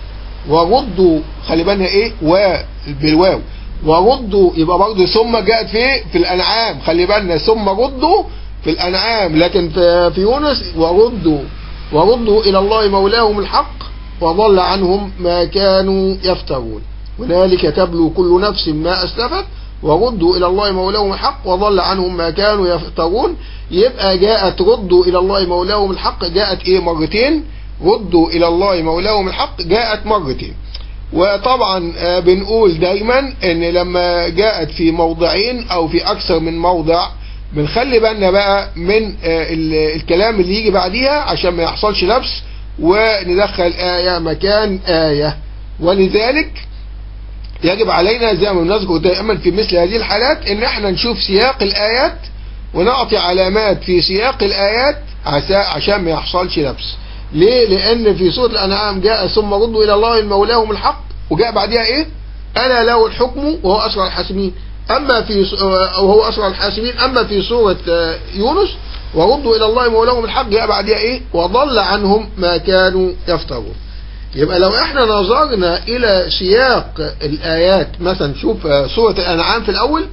وردوا خلي بالنا إيه و بالواو وردوا يبقى برضه ثم جاءت في في الأنعام خلي بالنا ثم ردوا في الأنعام لكن في, في يونس وردوا وردوا إلى الله مولاهم الحق وضل عنهم ما كانوا يفترون هنالك تبلو كل نفس ما أسلفت وردوا إلى الله مولاهم الحق وضل عنهم ما كانوا يفترون يبقى جاءت ردوا إلى الله مولاهم الحق جاءت إيه مرتين ردوا إلى الله مولاهم الحق جاءت مرتين وطبعا آه، بنقول دايما ان لما جاءت في موضعين او في اكثر من موضع بنخلي بالنا بقى من آه، ال- الكلام اللي يجي بعديها عشان ما يحصلش لبس وندخل آية مكان آية ولذلك يجب علينا زي ما بنذكر دائما في مثل هذه الحالات ان احنا نشوف سياق الايات ونعطي علامات في سياق الايات عسا- عشان ما يحصلش لبس ليه لان في سوره الانعام جاء ثم ردوا الى الله مولاهم الحق وجاء بعدها ايه الا له الحكم وهو اسرع الحاسبين اما في س- وهو اسرع الحاسبين اما في سوره آه، يونس وردوا الى الله مولاهم الحق جاء بعدها ايه وضل عنهم ما كانوا يفترون يبقى لو احنا نظرنا الى سياق الايات مثلا شوف آه، سورة الانعام في الاول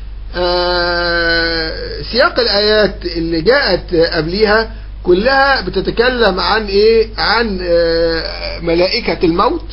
آه، سياق الايات اللي جاءت قبليها كلها بتتكلم عن ايه عن آه، ملائكة الموت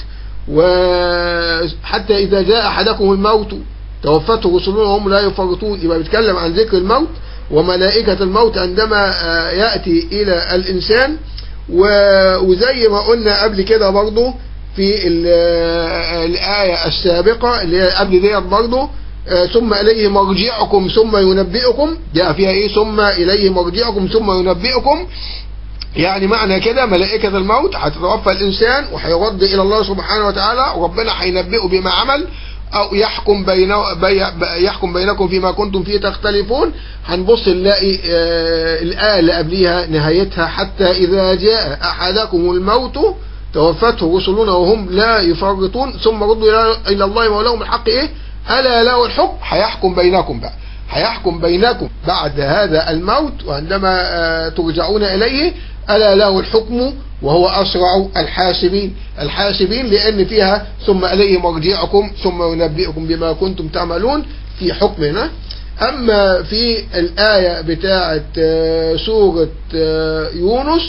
وحتى اذا جاء احدكم الموت توفته رسلنا وهم لا يفرطون يبقى بيتكلم عن ذكر الموت وملائكة الموت عندما آه، يأتي إلى الإنسان و- وزي ما قلنا قبل كده برضو في ال- آه، الآية السابقة اللي هي قبل ديت برضو آه، ثم إليه مرجعكم ثم ينبئكم جاء فيها إيه ثم إليه مرجعكم ثم ينبئكم يعني معنى كده ملائكة الموت هتتوفى الإنسان وهيرد إلى الله سبحانه وتعالى وربنا هينبئه بما عمل أو يحكم بين بي يحكم بينكم فيما كنتم فيه تختلفون هنبص نلاقي آه الآية اللي قبليها نهايتها حتى إذا جاء أحدكم الموت توفته رسلنا وهم لا يفرطون ثم ردوا إلى- إلى الله مولاهم الحق إيه ألا له الحكم هيحكم بينكم بقى هيحكم بينكم بعد هذا الموت وعندما آه، ترجعون إليه ألا له الحكم وهو أسرع الحاسبين الحاسبين لأن فيها ثم إليه مرجعكم ثم ينبئكم بما كنتم تعملون في حكمنا أما في الآية بتاعة آه، سورة آه، يونس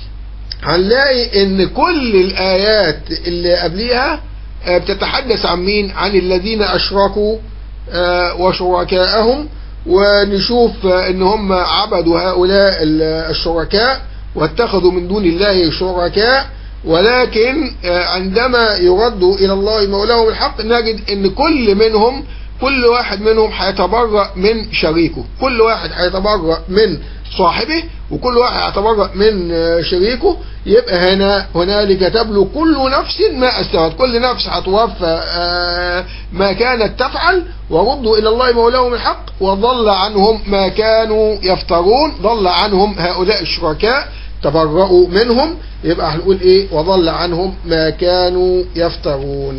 هنلاقي ان كل الايات اللي قبليها آه، بتتحدث عن مين عن الذين اشركوا آه، وشركائهم ونشوف آه، ان هم عبدوا هؤلاء ال- الشركاء واتخذوا من دون الله شركاء ولكن آه، عندما يردوا الى الله مولاهم الحق نجد ان كل منهم كل واحد منهم هيتبرأ من شريكه كل واحد هيتبرأ من صاحبه وكل واحد هيتبرأ من آه، شريكه يبقى هنا هنالك تبلو كل نفس ما استوت كل نفس هتوفى آه، ما كانت تفعل وردوا إلى الله مولاهم الحق وضل عنهم ما كانوا يفترون ضل عنهم هؤلاء الشركاء تبرأوا منهم يبقى هنقول ايه وضل عنهم ما كانوا يفترون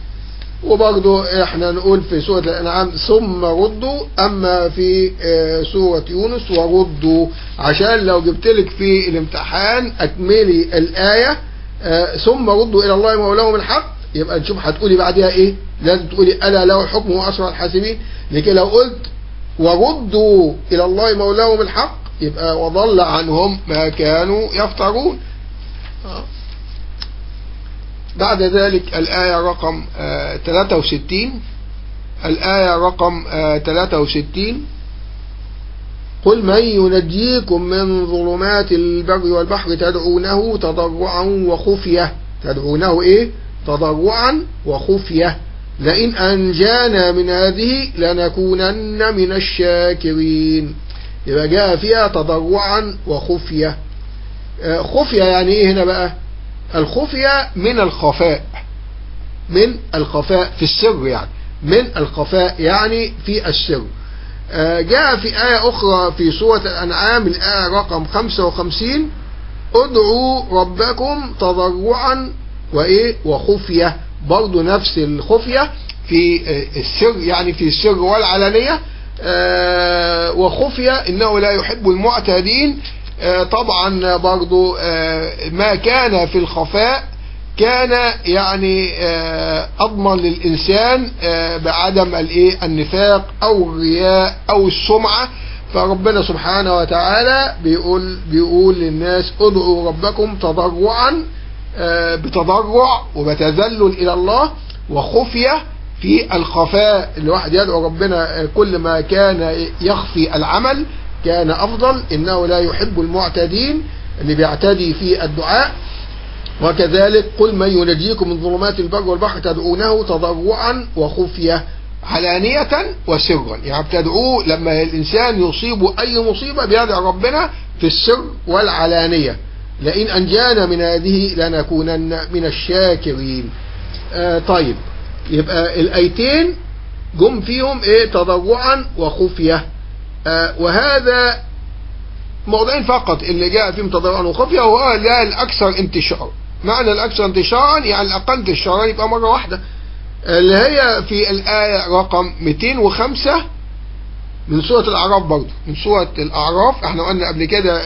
وبرضه احنا نقول في سورة الانعام ثم ردوا اما في آه، سورة يونس وردوا عشان لو جبت لك في الامتحان اكملي الاية آه، ثم ردوا الى الله مولاهم الحق يبقى نشوف هتقولي بعدها ايه لازم تقولي الا له الحكم واسرع الحاسبين لكن لو قلت وردوا الى الله مولاهم الحق يبقى وضل عنهم ما كانوا يفترون آه. بعد ذلك الآية رقم آه، 63 الآية رقم آه، 63 قل من ينجيكم من ظلمات البر والبحر تدعونه تضرعا وخفية تدعونه ايه تضرعا وخفية لئن أنجانا من هذه لنكونن من الشاكرين يبقى جاء فيها تضرعا وخفية آه، خفية يعني ايه هنا بقى الخفية من الخفاء من الخفاء في السر يعني من الخفاء يعني في السر آه، جاء في آية أخرى في سورة الأنعام الآية رقم 55 ادعوا ربكم تضرعا وإيه وخفية برضو نفس الخفية في آه، السر يعني في السر والعلانية آه، وخفية إنه لا يحب المعتدين آه، طبعا برضو آه، ما كان في الخفاء كان يعني آه، أضمن للإنسان آه، بعدم الإيه النفاق أو الرياء أو السمعة فربنا سبحانه وتعالى بيقول بيقول للناس ادعوا ربكم تضرعا آه، بتضرع وبتذلل إلى الله وخفية في الخفاء الواحد يدعو ربنا كل ما كان يخفي العمل كان أفضل إنه لا يحب المعتدين اللي بيعتدي في الدعاء وكذلك قل من ينجيكم من ظلمات البر والبحر تدعونه تضرعا وخفية علانية وسرا يعني بتدعوه لما الإنسان يصيب أي مصيبة بيدعو ربنا في السر والعلانية لئن أنجانا من هذه لنكونن من الشاكرين آه طيب يبقى الآيتين جم فيهم ايه تضرعا وخفية آه وهذا موضعين فقط اللي جاء فيهم تضرعا وخفية وهو لا الأكثر انتشار معنى الأكثر انتشارا يعني الأقل انتشارا يبقى مرة واحدة اللي هي في الآية رقم 205 من سورة الأعراف برضه من سورة الأعراف احنا قلنا قبل كده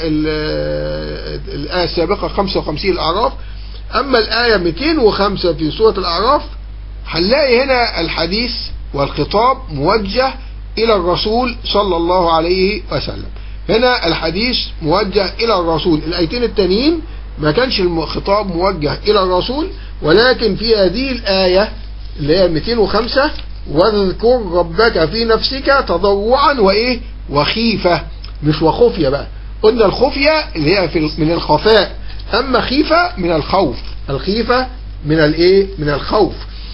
الآية السابقة 55 الأعراف أما الآية 205 في سورة الأعراف هنلاقي هنا الحديث والخطاب موجه إلى الرسول صلى الله عليه وسلم هنا الحديث موجه إلى الرسول الآيتين التانيين ما كانش الخطاب موجه إلى الرسول ولكن في هذه الآية اللي هي 205 واذكر ربك في نفسك تضرعا وإيه وخيفة مش وخفية بقى قلنا الخفية اللي هي في من الخفاء أما خيفة من الخوف الخيفة من الإيه من الخوف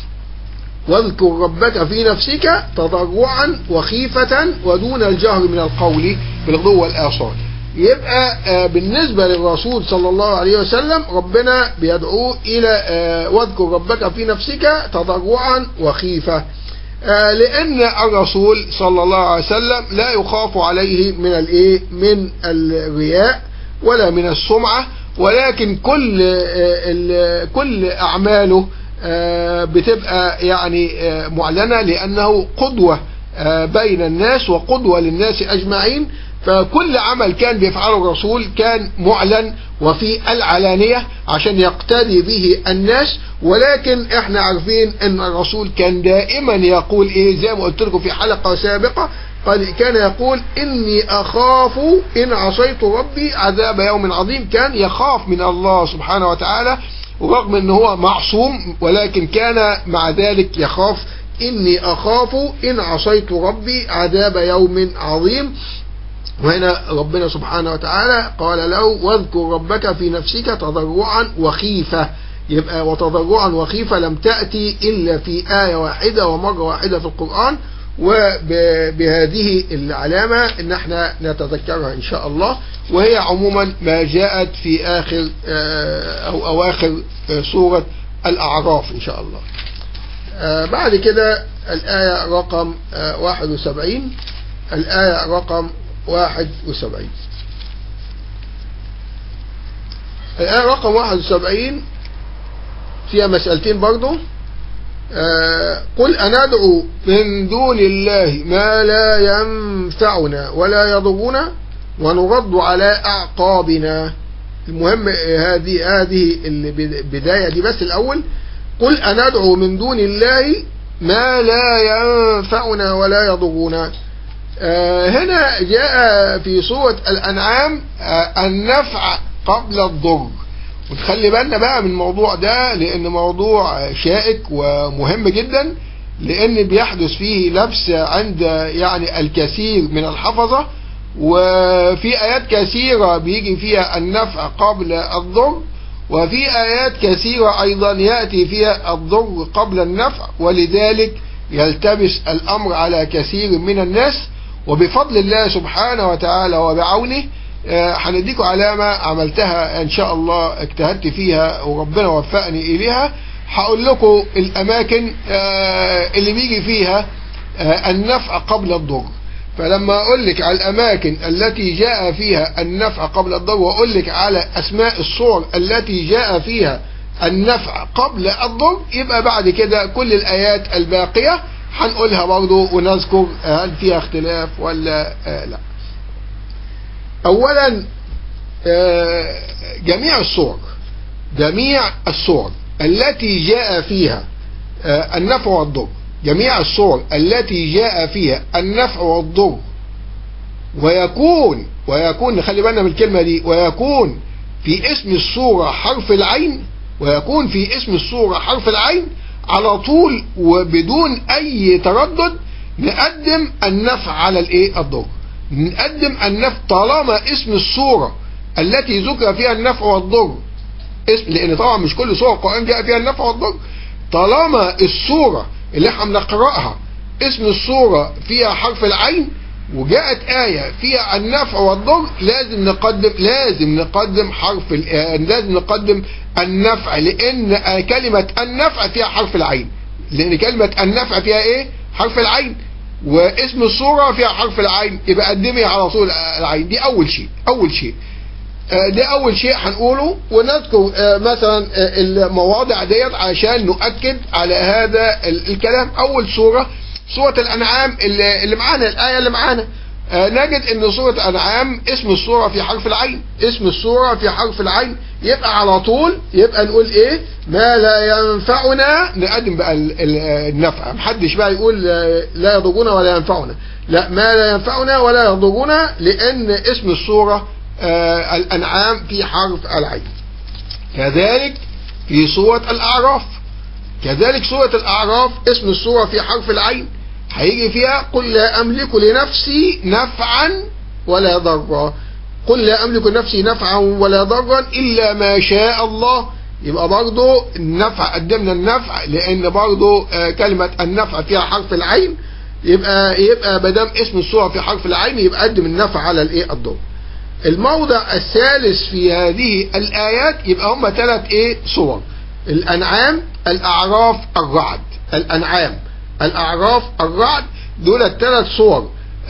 واذكر ربك في نفسك تضرعا وخيفة ودون الجهر من القول بالغدو والآصال يبقى بالنسبة للرسول صلى الله عليه وسلم ربنا بيدعوه إلى واذكر ربك في نفسك تضرعا وخيفة لأن الرسول صلى الله عليه وسلم لا يخاف عليه من الايه من الرياء ولا من السمعة ولكن كل كل أعماله بتبقى يعني معلنة لأنه قدوة بين الناس وقدوة للناس أجمعين فكل عمل كان بيفعله الرسول كان معلن وفي العلانية عشان يقتدي به الناس ولكن احنا عارفين ان الرسول كان دائما يقول ايه زي ما قلت لكم في حلقة سابقة قال كان يقول اني اخاف ان عصيت ربي عذاب يوم عظيم كان يخاف من الله سبحانه وتعالى ورغم ان هو معصوم ولكن كان مع ذلك يخاف اني اخاف ان عصيت ربي عذاب يوم عظيم وهنا ربنا سبحانه وتعالى قال له واذكر ربك في نفسك تضرعا وخيفة يبقى وتضرعا وخيفة لم تأتي إلا في آية واحدة ومرة واحدة في القرآن وبهذه العلامة ان احنا نتذكرها ان شاء الله وهي عموما ما جاءت في اخر او اواخر سورة الاعراف ان شاء الله بعد كده الآية رقم 71 الآية رقم 71 الآية رقم 71 فيها مسألتين برضو آه قل أندعو من دون الله ما لا ينفعنا ولا يضرنا ونرد على أعقابنا المهم هذه هذه البداية دي بس الأول قل أندعو من دون الله ما لا ينفعنا ولا يضرنا آه هنا جاء في سورة الأنعام آه النفع قبل الضر وتخلي بالنا بقى من الموضوع ده لأن موضوع شائك ومهم جدا لأن بيحدث فيه لبس عند يعني الكثير من الحفظة وفي آيات كثيرة بيجي فيها النفع قبل الضر وفي آيات كثيرة أيضا يأتي فيها الضر قبل النفع ولذلك يلتبس الأمر على كثير من الناس وبفضل الله سبحانه وتعالى وبعونه هنديكم علامة عملتها ان شاء الله اجتهدت فيها وربنا وفقني اليها هقول لكم الاماكن اللي بيجي فيها النفع قبل الضر فلما اقول لك على الاماكن التي جاء فيها النفع قبل الضر واقول لك على اسماء الصور التي جاء فيها النفع قبل الضر يبقى بعد كده كل الايات الباقية هنقولها برضو ونذكر هل فيها اختلاف ولا لا اولا جميع الصور جميع الصور التي جاء فيها النفع والضر جميع الصور التي جاء فيها النفع والضر ويكون ويكون خلي بالنا من الكلمة دي ويكون في اسم الصورة حرف العين ويكون في اسم الصورة حرف العين على طول وبدون اي تردد نقدم النفع على الايه الضر نقدم النفع طالما اسم الصورة التي ذكر فيها النفع والضر اسم لان طبعا مش كل صورة القرآن جاء فيها النفع والضر طالما الصورة اللي احنا بنقرأها اسم الصورة فيها حرف العين وجاءت آية فيها النفع والضر لازم نقدم لازم نقدم حرف لازم نقدم النفع لأن كلمة النفع فيها حرف العين لأن كلمة النفع فيها إيه؟ حرف العين واسم الصورة فيها حرف العين يبقى قدمي على طول العين دي أول شيء أول شيء ده أول شيء هنقوله ونذكر مثلا المواضع ديت عشان نؤكد على هذا الكلام أول سورة سورة الأنعام اللي, اللي معانا الآية اللي معانا آه نجد ان سورة الأنعام اسم السورة في حرف العين اسم السورة في حرف العين يبقى على طول يبقى نقول ايه ما لا ينفعنا نقدم بقى النفع محدش بقى يقول لا يضرنا ولا ينفعنا لا ما لا ينفعنا ولا يضرنا لان اسم السورة آه الأنعام في حرف العين كذلك في سورة الأعراف كذلك سورة الأعراف اسم السورة في حرف العين هيجي فيها قل لا أملك لنفسي نفعا ولا ضرا قل لا أملك لنفسي نفعا ولا ضرا إلا ما شاء الله يبقى برضو النفع قدمنا النفع لأن برضو كلمة النفع فيها حرف العين يبقى يبقى بدام اسم السورة في حرف العين يبقى قدم النفع على الايه الضر الموضع الثالث في هذه الآيات يبقى هم ثلاث ايه صور الأنعام الأعراف الرعد الأنعام الأعراف الرعد دول الثلاث صور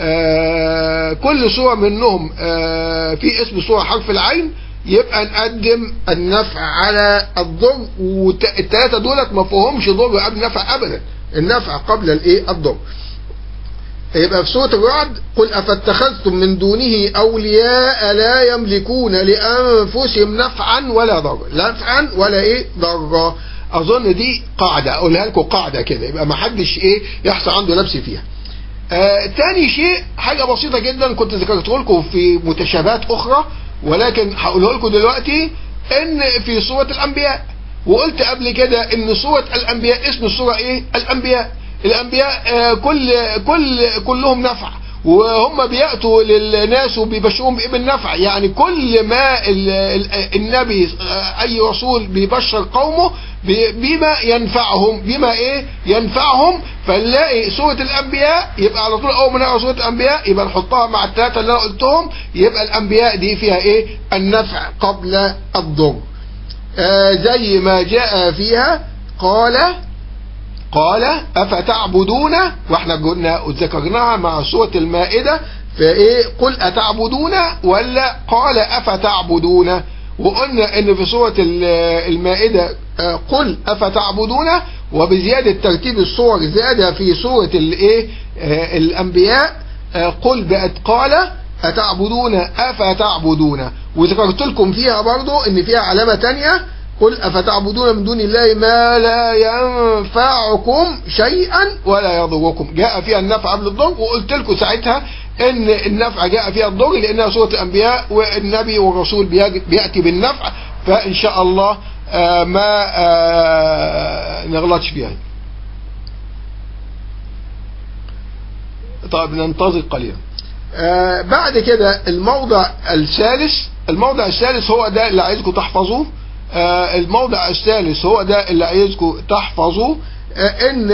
آه كل صورة منهم آه في اسم صورة حرف العين يبقى نقدم النفع على الضر والثلاثة دولت ما فيهمش ضر قبل نفع أبدا النفع قبل الايه الضر يبقى في سورة الرعد قل أفاتخذتم من دونه أولياء لا يملكون لأنفسهم نفعا ولا ضرا نفعا ولا إيه ضرا أظن دي قاعدة أقولها لكم قاعدة كده يبقى ما حدش إيه يحصل عنده لبس فيها آه تاني شيء حاجة بسيطة جدا كنت ذكرته لكم في متشابهات أخرى ولكن هقوله لكم دلوقتي إن في سورة الأنبياء وقلت قبل كده إن سورة الأنبياء اسم السورة إيه؟ الأنبياء الانبياء كل كل كلهم نفع وهم بياتوا للناس وبيبشرون بالنفع يعني كل ما النبي اي رسول بيبشر قومه بما ينفعهم بما ايه ينفعهم فنلاقي سوره الانبياء يبقى على طول اول ما نقرا سوره الانبياء يبقى نحطها مع الثلاثه اللي انا قلتهم يبقى الانبياء دي فيها ايه النفع قبل الضر آه زي ما جاء فيها قال قال أفتعبدون واحنا قلنا ذكرناها مع سورة المائدة فايه قل أتعبدون ولا قال أفتعبدون وقلنا ان في سورة المائدة قل أفتعبدون وبزيادة ترتيب الصور زاد في سورة الايه الانبياء قل بقت قال أتعبدون أفتعبدون وذكرت لكم فيها برضو ان فيها علامة تانية قل أفتعبدون من دون الله ما لا ينفعكم شيئا ولا يضركم جاء فيها النفع قبل الضر وقلت لكم ساعتها ان النفع جاء فيها الضر لانها سورة الانبياء والنبي والرسول بيأتي بالنفع فان شاء الله ما نغلطش فيها طيب ننتظر قليلا بعد كده الموضع الثالث الموضع الثالث هو ده اللي عايزكم تحفظوه آه الموضع الثالث هو ده اللي عايزكم تحفظوه آه ان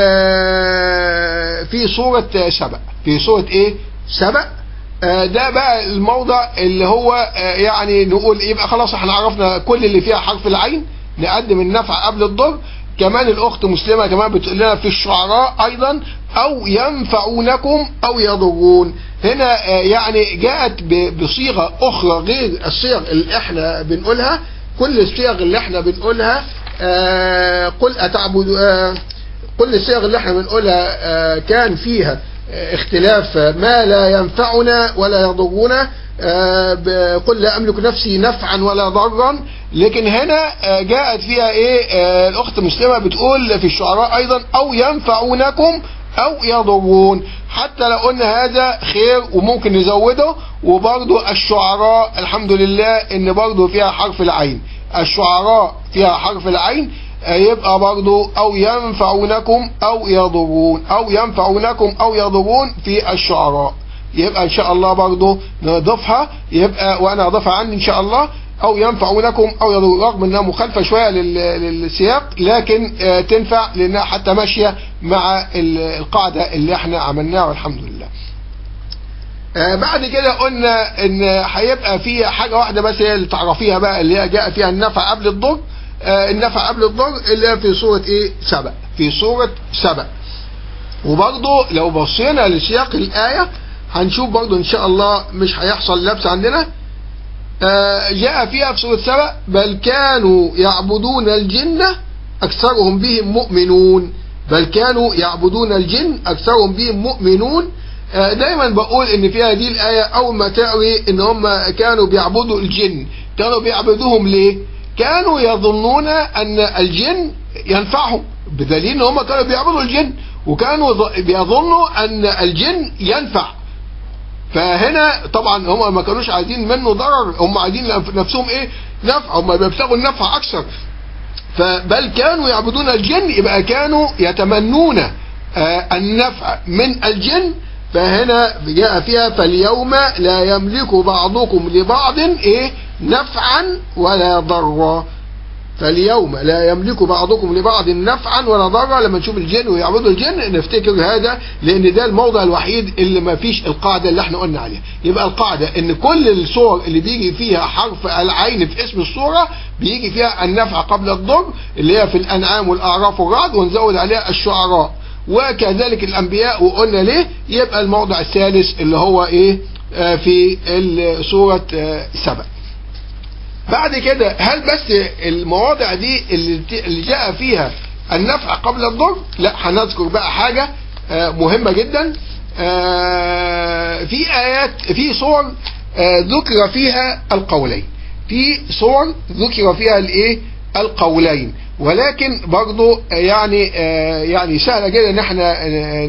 آه في صورة سبأ في صورة ايه سبأ ده بقى الموضع اللي هو يعني نقول يبقى خلاص احنا عرفنا كل اللي فيها حرف العين نقدم النفع قبل الضر كمان الاخت مسلمة كمان بتقول لنا في الشعراء ايضا او ينفعونكم او يضرون هنا يعني جاءت بصيغة اخرى غير الصيغ اللي احنا بنقولها كل الصيغ اللي احنا بنقولها آه قل اتعبد آه كل الصيغ اللي احنا بنقولها آه كان فيها اختلاف ما لا ينفعنا ولا يضرنا قل لا املك نفسي نفعا ولا ضرا لكن هنا جاءت فيها ايه الاخت مسلمة بتقول في الشعراء ايضا او ينفعونكم او يضرون حتى لو قلنا هذا خير وممكن نزوده وبرضو الشعراء الحمد لله ان برضو فيها حرف العين الشعراء فيها حرف العين يبقى برضو أو ينفعونكم أو يضرون أو ينفعونكم أو يضرون في الشعراء يبقى إن شاء الله برضو نضيفها يبقى وأنا أضيفها عني إن شاء الله أو ينفعونكم أو يضرون رغم أنها مخالفة شوية للسياق لكن تنفع لأنها حتى ماشية مع القاعدة اللي احنا عملناها والحمد لله بعد كده قلنا ان هيبقى في حاجة واحدة بس هي اللي تعرفيها بقى اللي هي جاء فيها النفع قبل الضر النفع قبل الضر اللي هي في سورة ايه سبأ في سورة سبأ وبرضه لو بصينا لسياق الآية هنشوف برضه ان شاء الله مش هيحصل لبس عندنا جاء فيها في سورة سبأ بل كانوا يعبدون الجن أكثرهم بهم مؤمنون بل كانوا يعبدون الجن أكثرهم بهم مؤمنون دايما بقول ان في هذه الآية اول ما تقري ان هم كانوا بيعبدوا الجن كانوا بيعبدوهم ليه كانوا يظنون ان الجن ينفعهم بدليل ان هم كانوا بيعبدوا الجن وكانوا بيظنوا ان الجن ينفع فهنا طبعا هم ما كانوش عايزين منه ضرر هم عايزين نفسهم ايه نفع هم بيبتغوا النفع اكثر فبل كانوا يعبدون الجن يبقى كانوا يتمنون النفع من الجن فهنا جاء فيها فاليوم لا يملك بعضكم لبعض ايه نفعا ولا ضرا فاليوم لا يملك بعضكم لبعض نفعا ولا ضرا لما نشوف الجن ويعبدوا الجن نفتكر هذا لان ده الموضع الوحيد اللي ما فيش القاعدة اللي احنا قلنا عليها يبقى القاعدة ان كل الصور اللي بيجي فيها حرف العين في اسم الصورة بيجي فيها النفع قبل الضر اللي هي في الانعام والاعراف والرعد ونزود عليها الشعراء وكذلك الانبياء وقلنا ليه يبقى الموضع الثالث اللي هو ايه آه في سورة آه سبأ بعد كده هل بس المواضع دي اللي جاء فيها النفع قبل الضر لا هنذكر بقى حاجة آه مهمة جدا في آيات في صور ذكر فيها القولين في صور ذكر فيها الايه القولين ولكن برضو يعني يعني سهلة جدا ان احنا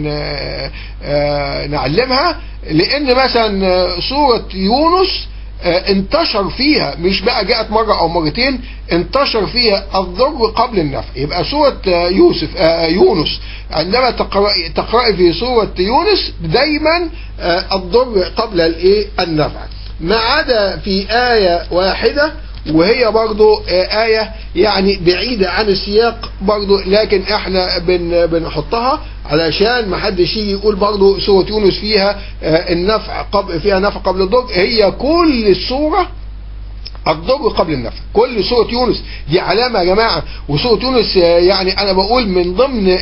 نعلمها لان مثلا سورة يونس انتشر فيها مش بقى جاءت مرة او مرتين انتشر فيها الضر قبل النفع يبقى سورة يوسف يونس عندما تقرأي تقرأي في سورة يونس دايما الضر قبل الايه النفع ما عدا في آية واحدة وهي برضو آية يعني بعيدة عن السياق برضو لكن احنا بن بنحطها علشان ما حدش يجي يقول برضو سورة يونس فيها النفع قبل فيها نفع قبل الضر هي كل السورة الضر قبل النفع كل سورة يونس دي علامة يا جماعة وسورة يونس يعني أنا بقول من ضمن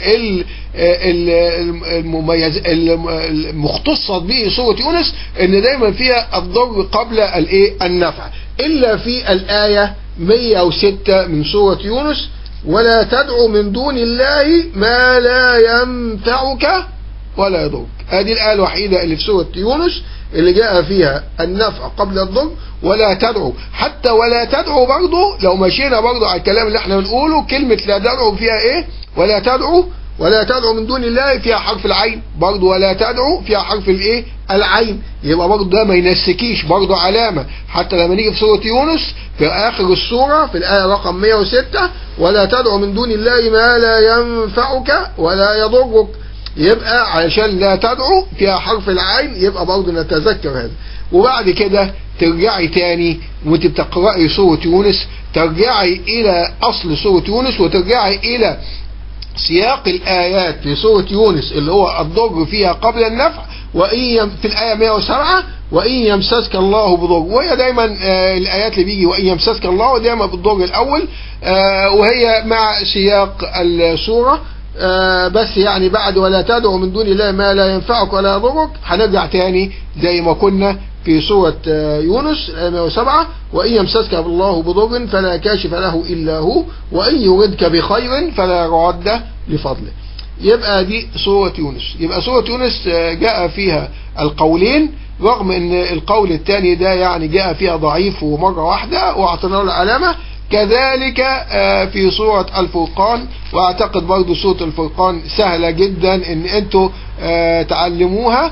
المميز المختصة به سورة يونس إن دايما فيها الضر قبل الايه النفع إلا في الآية 106 من سورة يونس ولا تدعو من دون الله ما لا ينفعك ولا يضرك هذه الآية الوحيدة اللي في سورة يونس اللي جاء فيها النفع قبل الضر ولا تدعو حتى ولا تدعو برضه لو مشينا برضه على الكلام اللي احنا بنقوله كلمة لا تدعو فيها ايه ولا تدعو ولا تدعو من دون الله فيها حرف العين برضه ولا تدعو فيها حرف الايه العين يبقى برضه ده ما ينسكيش برضه علامة حتى لما نيجي في سورة يونس في آخر السورة في الآية رقم 106 ولا تدعو من دون الله ما لا ينفعك ولا يضرك يبقى علشان لا تدعو فيها حرف العين يبقى برضه نتذكر هذا وبعد كده ترجعي تاني وانت بتقرأي سورة يونس ترجعي إلى أصل سورة يونس وترجعي إلى سياق الآيات في سورة يونس اللي هو الضر فيها قبل النفع وإن في الآية 107 وإن يمسسك الله بضر وهي دايما آه الآيات اللي بيجي وإن يمسسك الله دايما بالضر الأول آه وهي مع سياق السورة آه بس يعني بعد ولا تدعو من دون الله ما لا ينفعك ولا يضرك هنرجع تاني زي ما كنا في سورة يونس 107 وإن يمسسك الله بضر فلا كاشف له إلا هو وإن يردك بخير فلا راد لفضله يبقى دي سورة يونس يبقى سورة يونس جاء فيها القولين رغم ان القول الثاني ده يعني جاء فيها ضعيف ومرة واحدة واعطينا له علامة كذلك في سورة الفرقان واعتقد برضو سورة الفرقان سهلة جدا ان انتوا تعلموها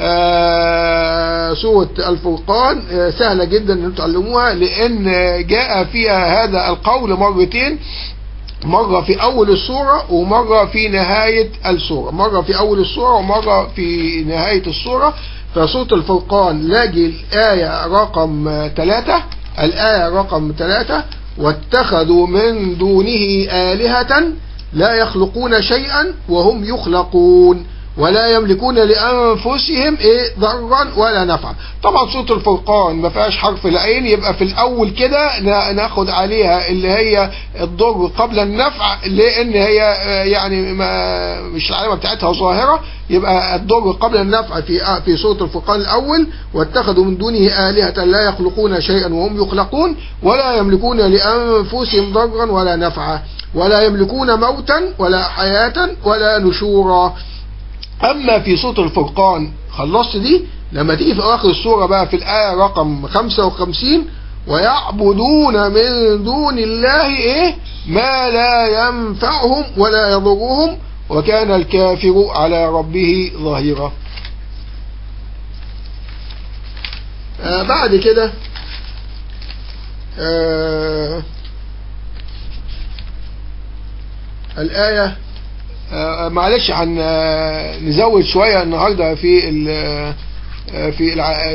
سورة الفرقان سهلة جدا ان تعلموها لان جاء فيها هذا القول مرتين مرة في أول السورة ومرة في نهاية السورة مرة في أول السورة ومرة في نهاية السورة فسورة الفرقان لاجي الآية رقم ثلاثة الآية رقم ثلاثة واتخذوا من دونه آلهة لا يخلقون شيئا وهم يخلقون ولا يملكون لأنفسهم إيه ضرا ولا نفعا طبعا سورة الفرقان ما فيهاش حرف العين يبقى في الأول كده ناخد عليها اللي هي الضر قبل النفع لأن هي يعني ما مش العلامة بتاعتها ظاهرة يبقى الضر قبل النفع في في سورة الفرقان الأول واتخذوا من دونه آلهة لا يخلقون شيئا وهم يخلقون ولا يملكون لأنفسهم ضرا ولا نفعا ولا يملكون موتا ولا حياة ولا نشورا أما في سورة الفرقان خلصت دي لما تيجي في آخر السورة بقى في الآية رقم 55 ويعبدون من دون الله إيه ما لا ينفعهم ولا يضرهم وكان الكافر على ربه ظهيرا آه بعد كده آه الآية آه معلش عن آه نزود شوية النهاردة في ال آه في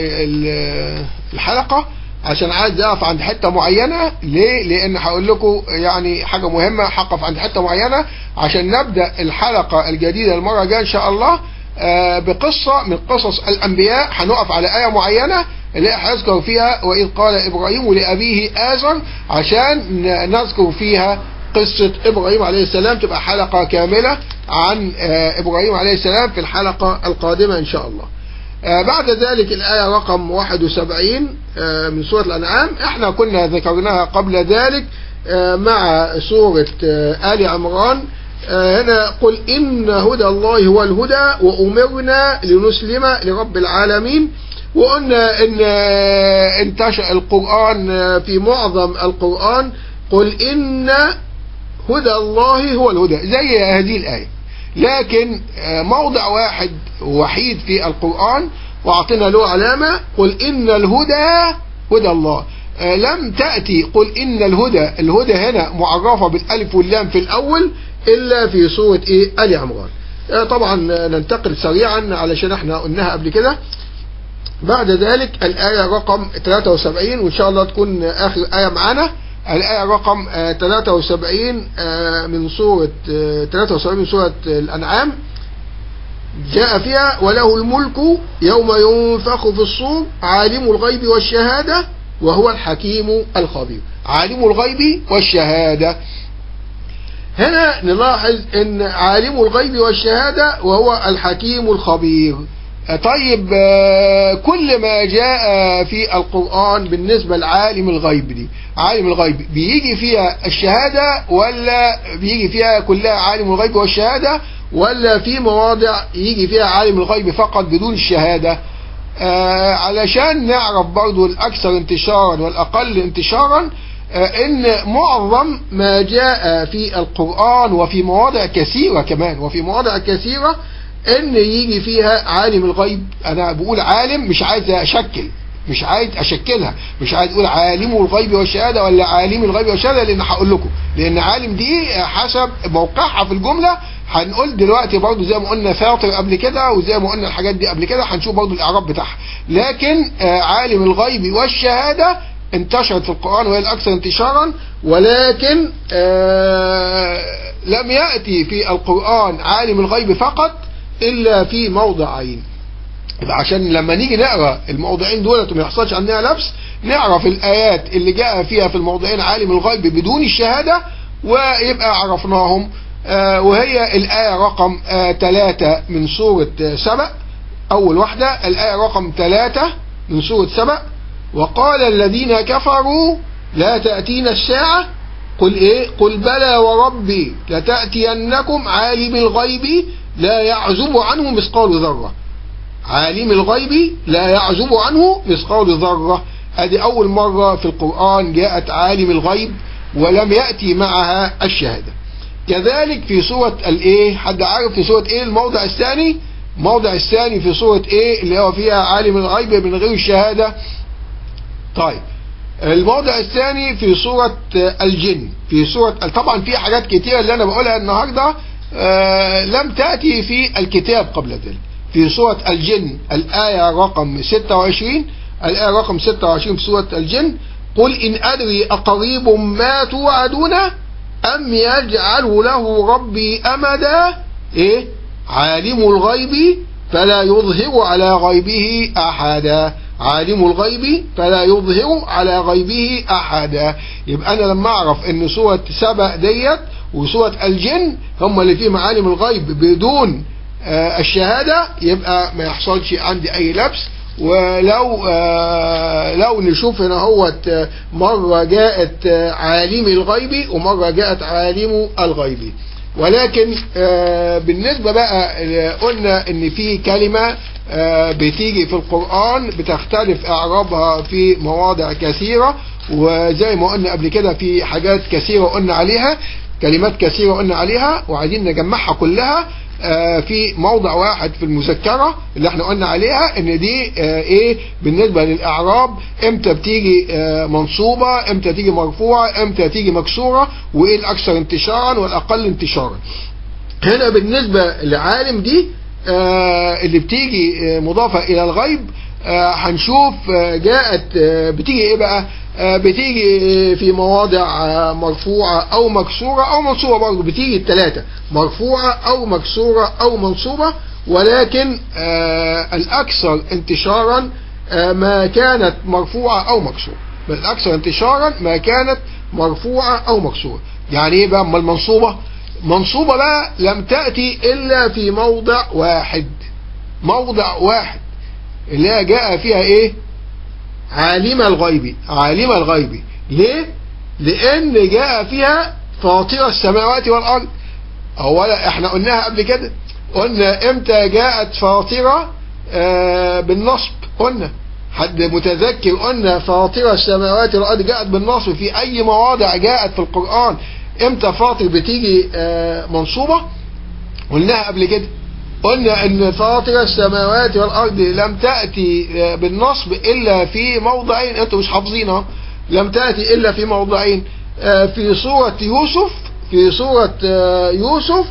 ال الحلقة عشان عايز اقف عند حتة معينة ليه لان هقول لكم يعني حاجة مهمة هقف عند حتة معينة عشان نبدأ الحلقة الجديدة المرة الجاية ان شاء الله بقصة من قصص الانبياء هنقف على آية معينة اللي هيذكر فيها وإذ قال إبراهيم لأبيه آزر عشان نذكر فيها قصة إبراهيم عليه السلام تبقى حلقة كاملة عن إبراهيم عليه السلام في الحلقة القادمة إن شاء الله بعد ذلك الآية رقم 71 من سورة الأنعام احنا كنا ذكرناها قبل ذلك مع سورة آل عمران هنا قل إن هدى الله هو الهدى وأمرنا لنسلم لرب العالمين وقلنا إن انتشر القرآن في معظم القرآن قل إن هدى الله هو الهدى زي هذه الآية لكن موضع واحد وحيد في القرآن وأعطينا له علامة قل إن الهدى هدى الله لم تأتي قل إن الهدى الهدى هنا معرفة بالألف واللام في الأول إلا في سورة إيه آل عمران طبعا ننتقل سريعا علشان احنا قلناها قبل كده بعد ذلك الآية رقم 73 وإن شاء الله تكون آخر آية معانا الآية رقم 73 من سورة 73 من سورة الأنعام جاء فيها وله الملك يوم ينفخ في الصور عالم الغيب والشهادة وهو الحكيم الخبير عالم الغيب والشهادة هنا نلاحظ ان عالم الغيب والشهادة وهو الحكيم الخبير طيب كل ما جاء في القرآن بالنسبة لعالم الغيب دي عالم الغيب بيجي فيها الشهادة ولا بيجي فيها كلها عالم الغيب والشهادة ولا في مواضع يجي فيها عالم الغيب فقط بدون الشهادة آه علشان نعرف برضو الأكثر انتشارا والأقل انتشارا آه ان معظم ما جاء في القرآن وفي مواضع كثيرة كمان وفي مواضع كثيرة ان يجي فيها عالم الغيب انا بقول عالم مش عايز اشكل مش عايز اشكلها مش عايز اقول عالم الغيب والشهاده ولا عالم الغيب والشهاده لان هقول لكم لان عالم دي حسب موقعها في الجمله هنقول دلوقتي برضو زي ما قلنا فاطر قبل كده وزي ما قلنا الحاجات دي قبل كده هنشوف برضو الاعراب بتاعها لكن عالم الغيب والشهاده انتشرت في القرآن وهي الأكثر انتشارا ولكن لم يأتي في القرآن عالم الغيب فقط إلا في موضعين عشان لما نيجي نقرأ الموضعين دولت وما يحصلش عندنا لبس نعرف الآيات اللي جاء فيها في الموضعين عالم الغيب بدون الشهادة ويبقى عرفناهم وهي الآية رقم ثلاثة من سورة سبأ أول واحدة الآية رقم ثلاثة من سورة سبأ وقال الذين كفروا لا تأتينا الساعة قل إيه قل بلى وربي لتأتينكم عالم الغيب لا يعزب عنه مثقال ذرة عالم الغيب لا يعزب عنه مثقال ذرة ادي اول مرة في القرآن جاءت عالم الغيب ولم يأتي معها الشهادة كذلك في سورة الايه حد عارف في سورة ايه الموضع الثاني الموضع الثاني في سورة ايه اللي هو فيها عالم الغيب من غير الشهادة طيب الموضع الثاني في سورة الجن في سورة طبعا في حاجات كتيرة اللي أنا بقولها النهاردة آه، لم تأتي في الكتاب قبل ذلك في سورة الجن الآية رقم 26 الآية رقم 26 في سورة الجن قل إن أدري أقريب ما توعدون أم يجعل له ربي أمدا إيه عالم الغيب فلا يظهر على غيبه أحدا عالم الغيب فلا يظهر على غيبه أحدا يبقى أنا لما أعرف أن سورة سبأ ديت وسورة الجن هم اللي فيهم عالم الغيب بدون آه الشهادة يبقى ما يحصلش عندي أي لبس ولو آه لو نشوف هنا هو مرة جاءت عالم الغيب ومرة جاءت عالم الغيب ولكن آه بالنسبة بقى قلنا ان في كلمة آه بتيجي في القرآن بتختلف اعرابها في مواضع كثيرة وزي ما قلنا قبل كده في حاجات كثيرة قلنا عليها كلمات كثيرة قلنا عليها وعايزين نجمعها كلها في موضع واحد في المذكرة اللي احنا قلنا عليها ان دي ايه بالنسبة للاعراب امتى بتيجي منصوبة امتى تيجي مرفوعة امتى تيجي مكسورة وايه الاكثر انتشارا والاقل انتشارا هنا بالنسبة لعالم دي اللي بتيجي مضافة الى الغيب هنشوف جاءت بتيجي ايه بقى بتيجي في مواضع مرفوعة أو مكسورة أو منصوبة برضه بتيجي الثلاثة مرفوعة أو مكسورة أو منصوبة ولكن الأكثر انتشارا ما كانت مرفوعة أو مكسورة الأكثر انتشارا ما كانت مرفوعة أو مكسورة يعني إيه بقى أما المنصوبة منصوبة بقى لم تأتي إلا في موضع واحد موضع واحد اللي هي جاء فيها إيه عالم الغيب عالم الغيب ليه لان جاء فيها فاطر السماوات والارض اولا احنا قلناها قبل كده قلنا امتى جاءت فاطرة آه بالنصب قلنا حد متذكر قلنا فاطر السماوات والارض جاءت بالنصب في اي مواضع جاءت في القرآن امتى فاطر بتيجي آه منصوبة قلناها قبل كده قلنا ان فاطر السماوات والارض لم تأتي بالنصب الا في موضعين انتم مش حافظينها لم تأتي الا في موضعين في سورة يوسف في سورة يوسف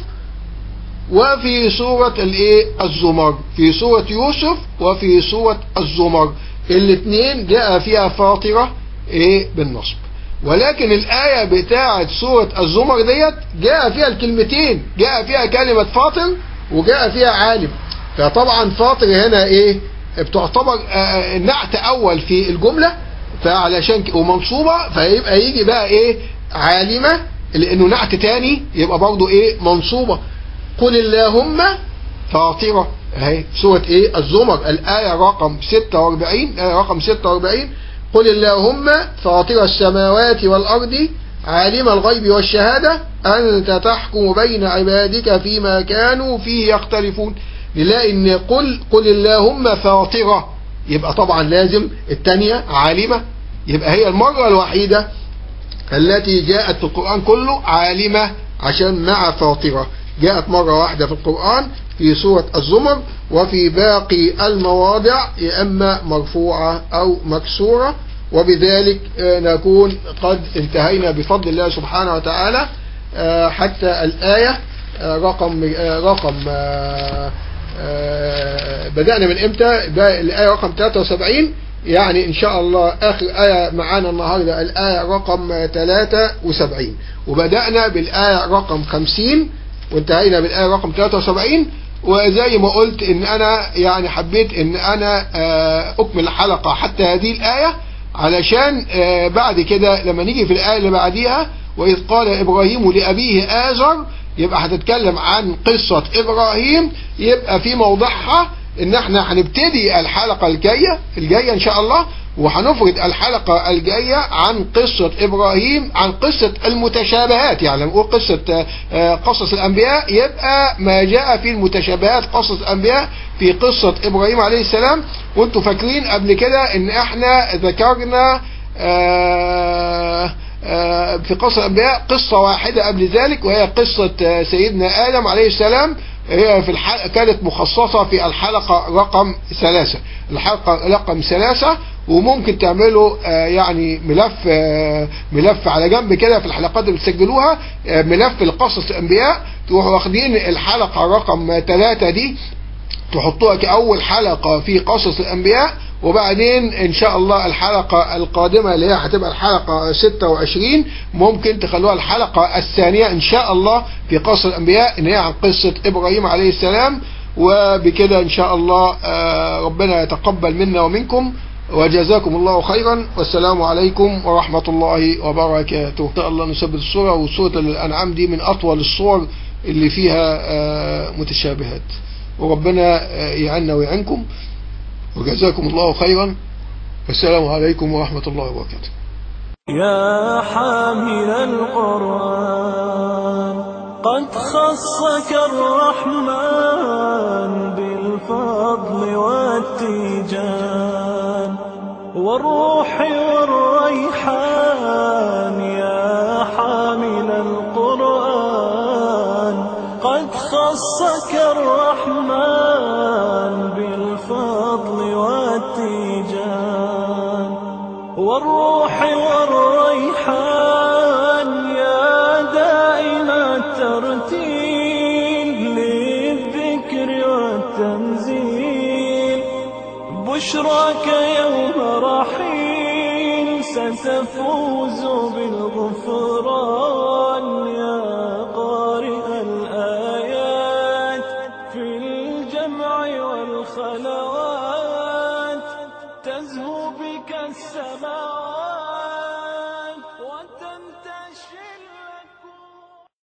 وفي سورة الايه الزمر في سورة يوسف وفي سورة الزمر الاثنين جاء فيها فاطرة ايه بالنصب ولكن الآية بتاعة سورة الزمر ديت جاء فيها الكلمتين جاء فيها كلمة فاطر وجاء فيها عالم فطبعا فاطر هنا ايه بتعتبر نعت اول في الجملة فعلشان ومنصوبة فيبقى يجي بقى ايه عالمة لانه نعت تاني يبقى برضو ايه منصوبة قل اللهم فاطرة اهي سورة ايه الزمر الآية رقم 46 آية رقم 46 قل اللهم فاطر السماوات والأرض عالم الغيب والشهادة أنت تحكم بين عبادك فيما كانوا فيه يختلفون نلاقي ان قل قل اللهم فاطرة يبقى طبعا لازم الثانية عالمة يبقى هي المرة الوحيدة التي جاءت في القرآن كله عالمة عشان مع فاطرة جاءت مرة واحدة في القرآن في سورة الزمر وفي باقي المواضع يا إما مرفوعة أو مكسورة وبذلك نكون قد انتهينا بفضل الله سبحانه وتعالى حتى الآية رقم رقم بدأنا من امتى الآية رقم 73 يعني ان شاء الله اخر آية معانا النهاردة الآية رقم 73 وبدأنا بالآية رقم 50 وانتهينا بالآية رقم 73 وزي ما قلت ان انا يعني حبيت ان انا اكمل الحلقة حتى هذه الآية علشان بعد كده لما نيجي في الآية اللي بعديها وإذ قال إبراهيم لأبيه آزر يبقى هتتكلم عن قصة إبراهيم يبقى في موضعها ان احنا هنبتدي الحلقة الجاية الجاية ان شاء الله وهنفرد الحلقة الجاية عن قصة ابراهيم عن قصة المتشابهات يعني لما نقول قصة قصص الانبياء يبقى ما جاء في المتشابهات قصص الانبياء في قصة ابراهيم عليه السلام وانتم فاكرين قبل كده ان احنا ذكرنا في قصة الانبياء قصة واحدة قبل ذلك وهي قصة سيدنا ادم عليه السلام هي في الحلقة كانت مخصصة في الحلقة رقم ثلاثة الحلقة رقم ثلاثة وممكن تعملوا آه، يعني ملف آه، ملف على جنب كده في الحلقات اللي بتسجلوها آه، ملف لقصص الانبياء تروحوا واخدين الحلقه رقم ثلاثة دي تحطوها كأول حلقة في قصص الأنبياء وبعدين إن شاء الله الحلقة القادمة اللي هي هتبقى الحلقة 26 ممكن تخلوها الحلقة الثانية إن شاء الله في قصص الأنبياء إن هي عن قصة إبراهيم عليه السلام وبكده إن شاء الله آه، ربنا يتقبل منا ومنكم وجزاكم الله خيرا والسلام عليكم ورحمة الله وبركاته إن شاء الله نثبت الصورة وصورة الأنعام دي من أطول الصور اللي فيها آه، متشابهات وربنا آه، يعنا ويعنكم وجزاكم الله خيرا والسلام عليكم ورحمة الله وبركاته يا حامل القرآن قد خصك الرحمن بالفضل والتيجان والروح والريحان يا حامل القرآن قد خصك الرحمن بالفضل والتيجان والروح والريحان يا دائم الترتيل للذكر والتنزيل بشراك يوم رحيل ستفوز بالغفران يا قارئ الآيات في الجمع والخلوات تزهو بك السماوات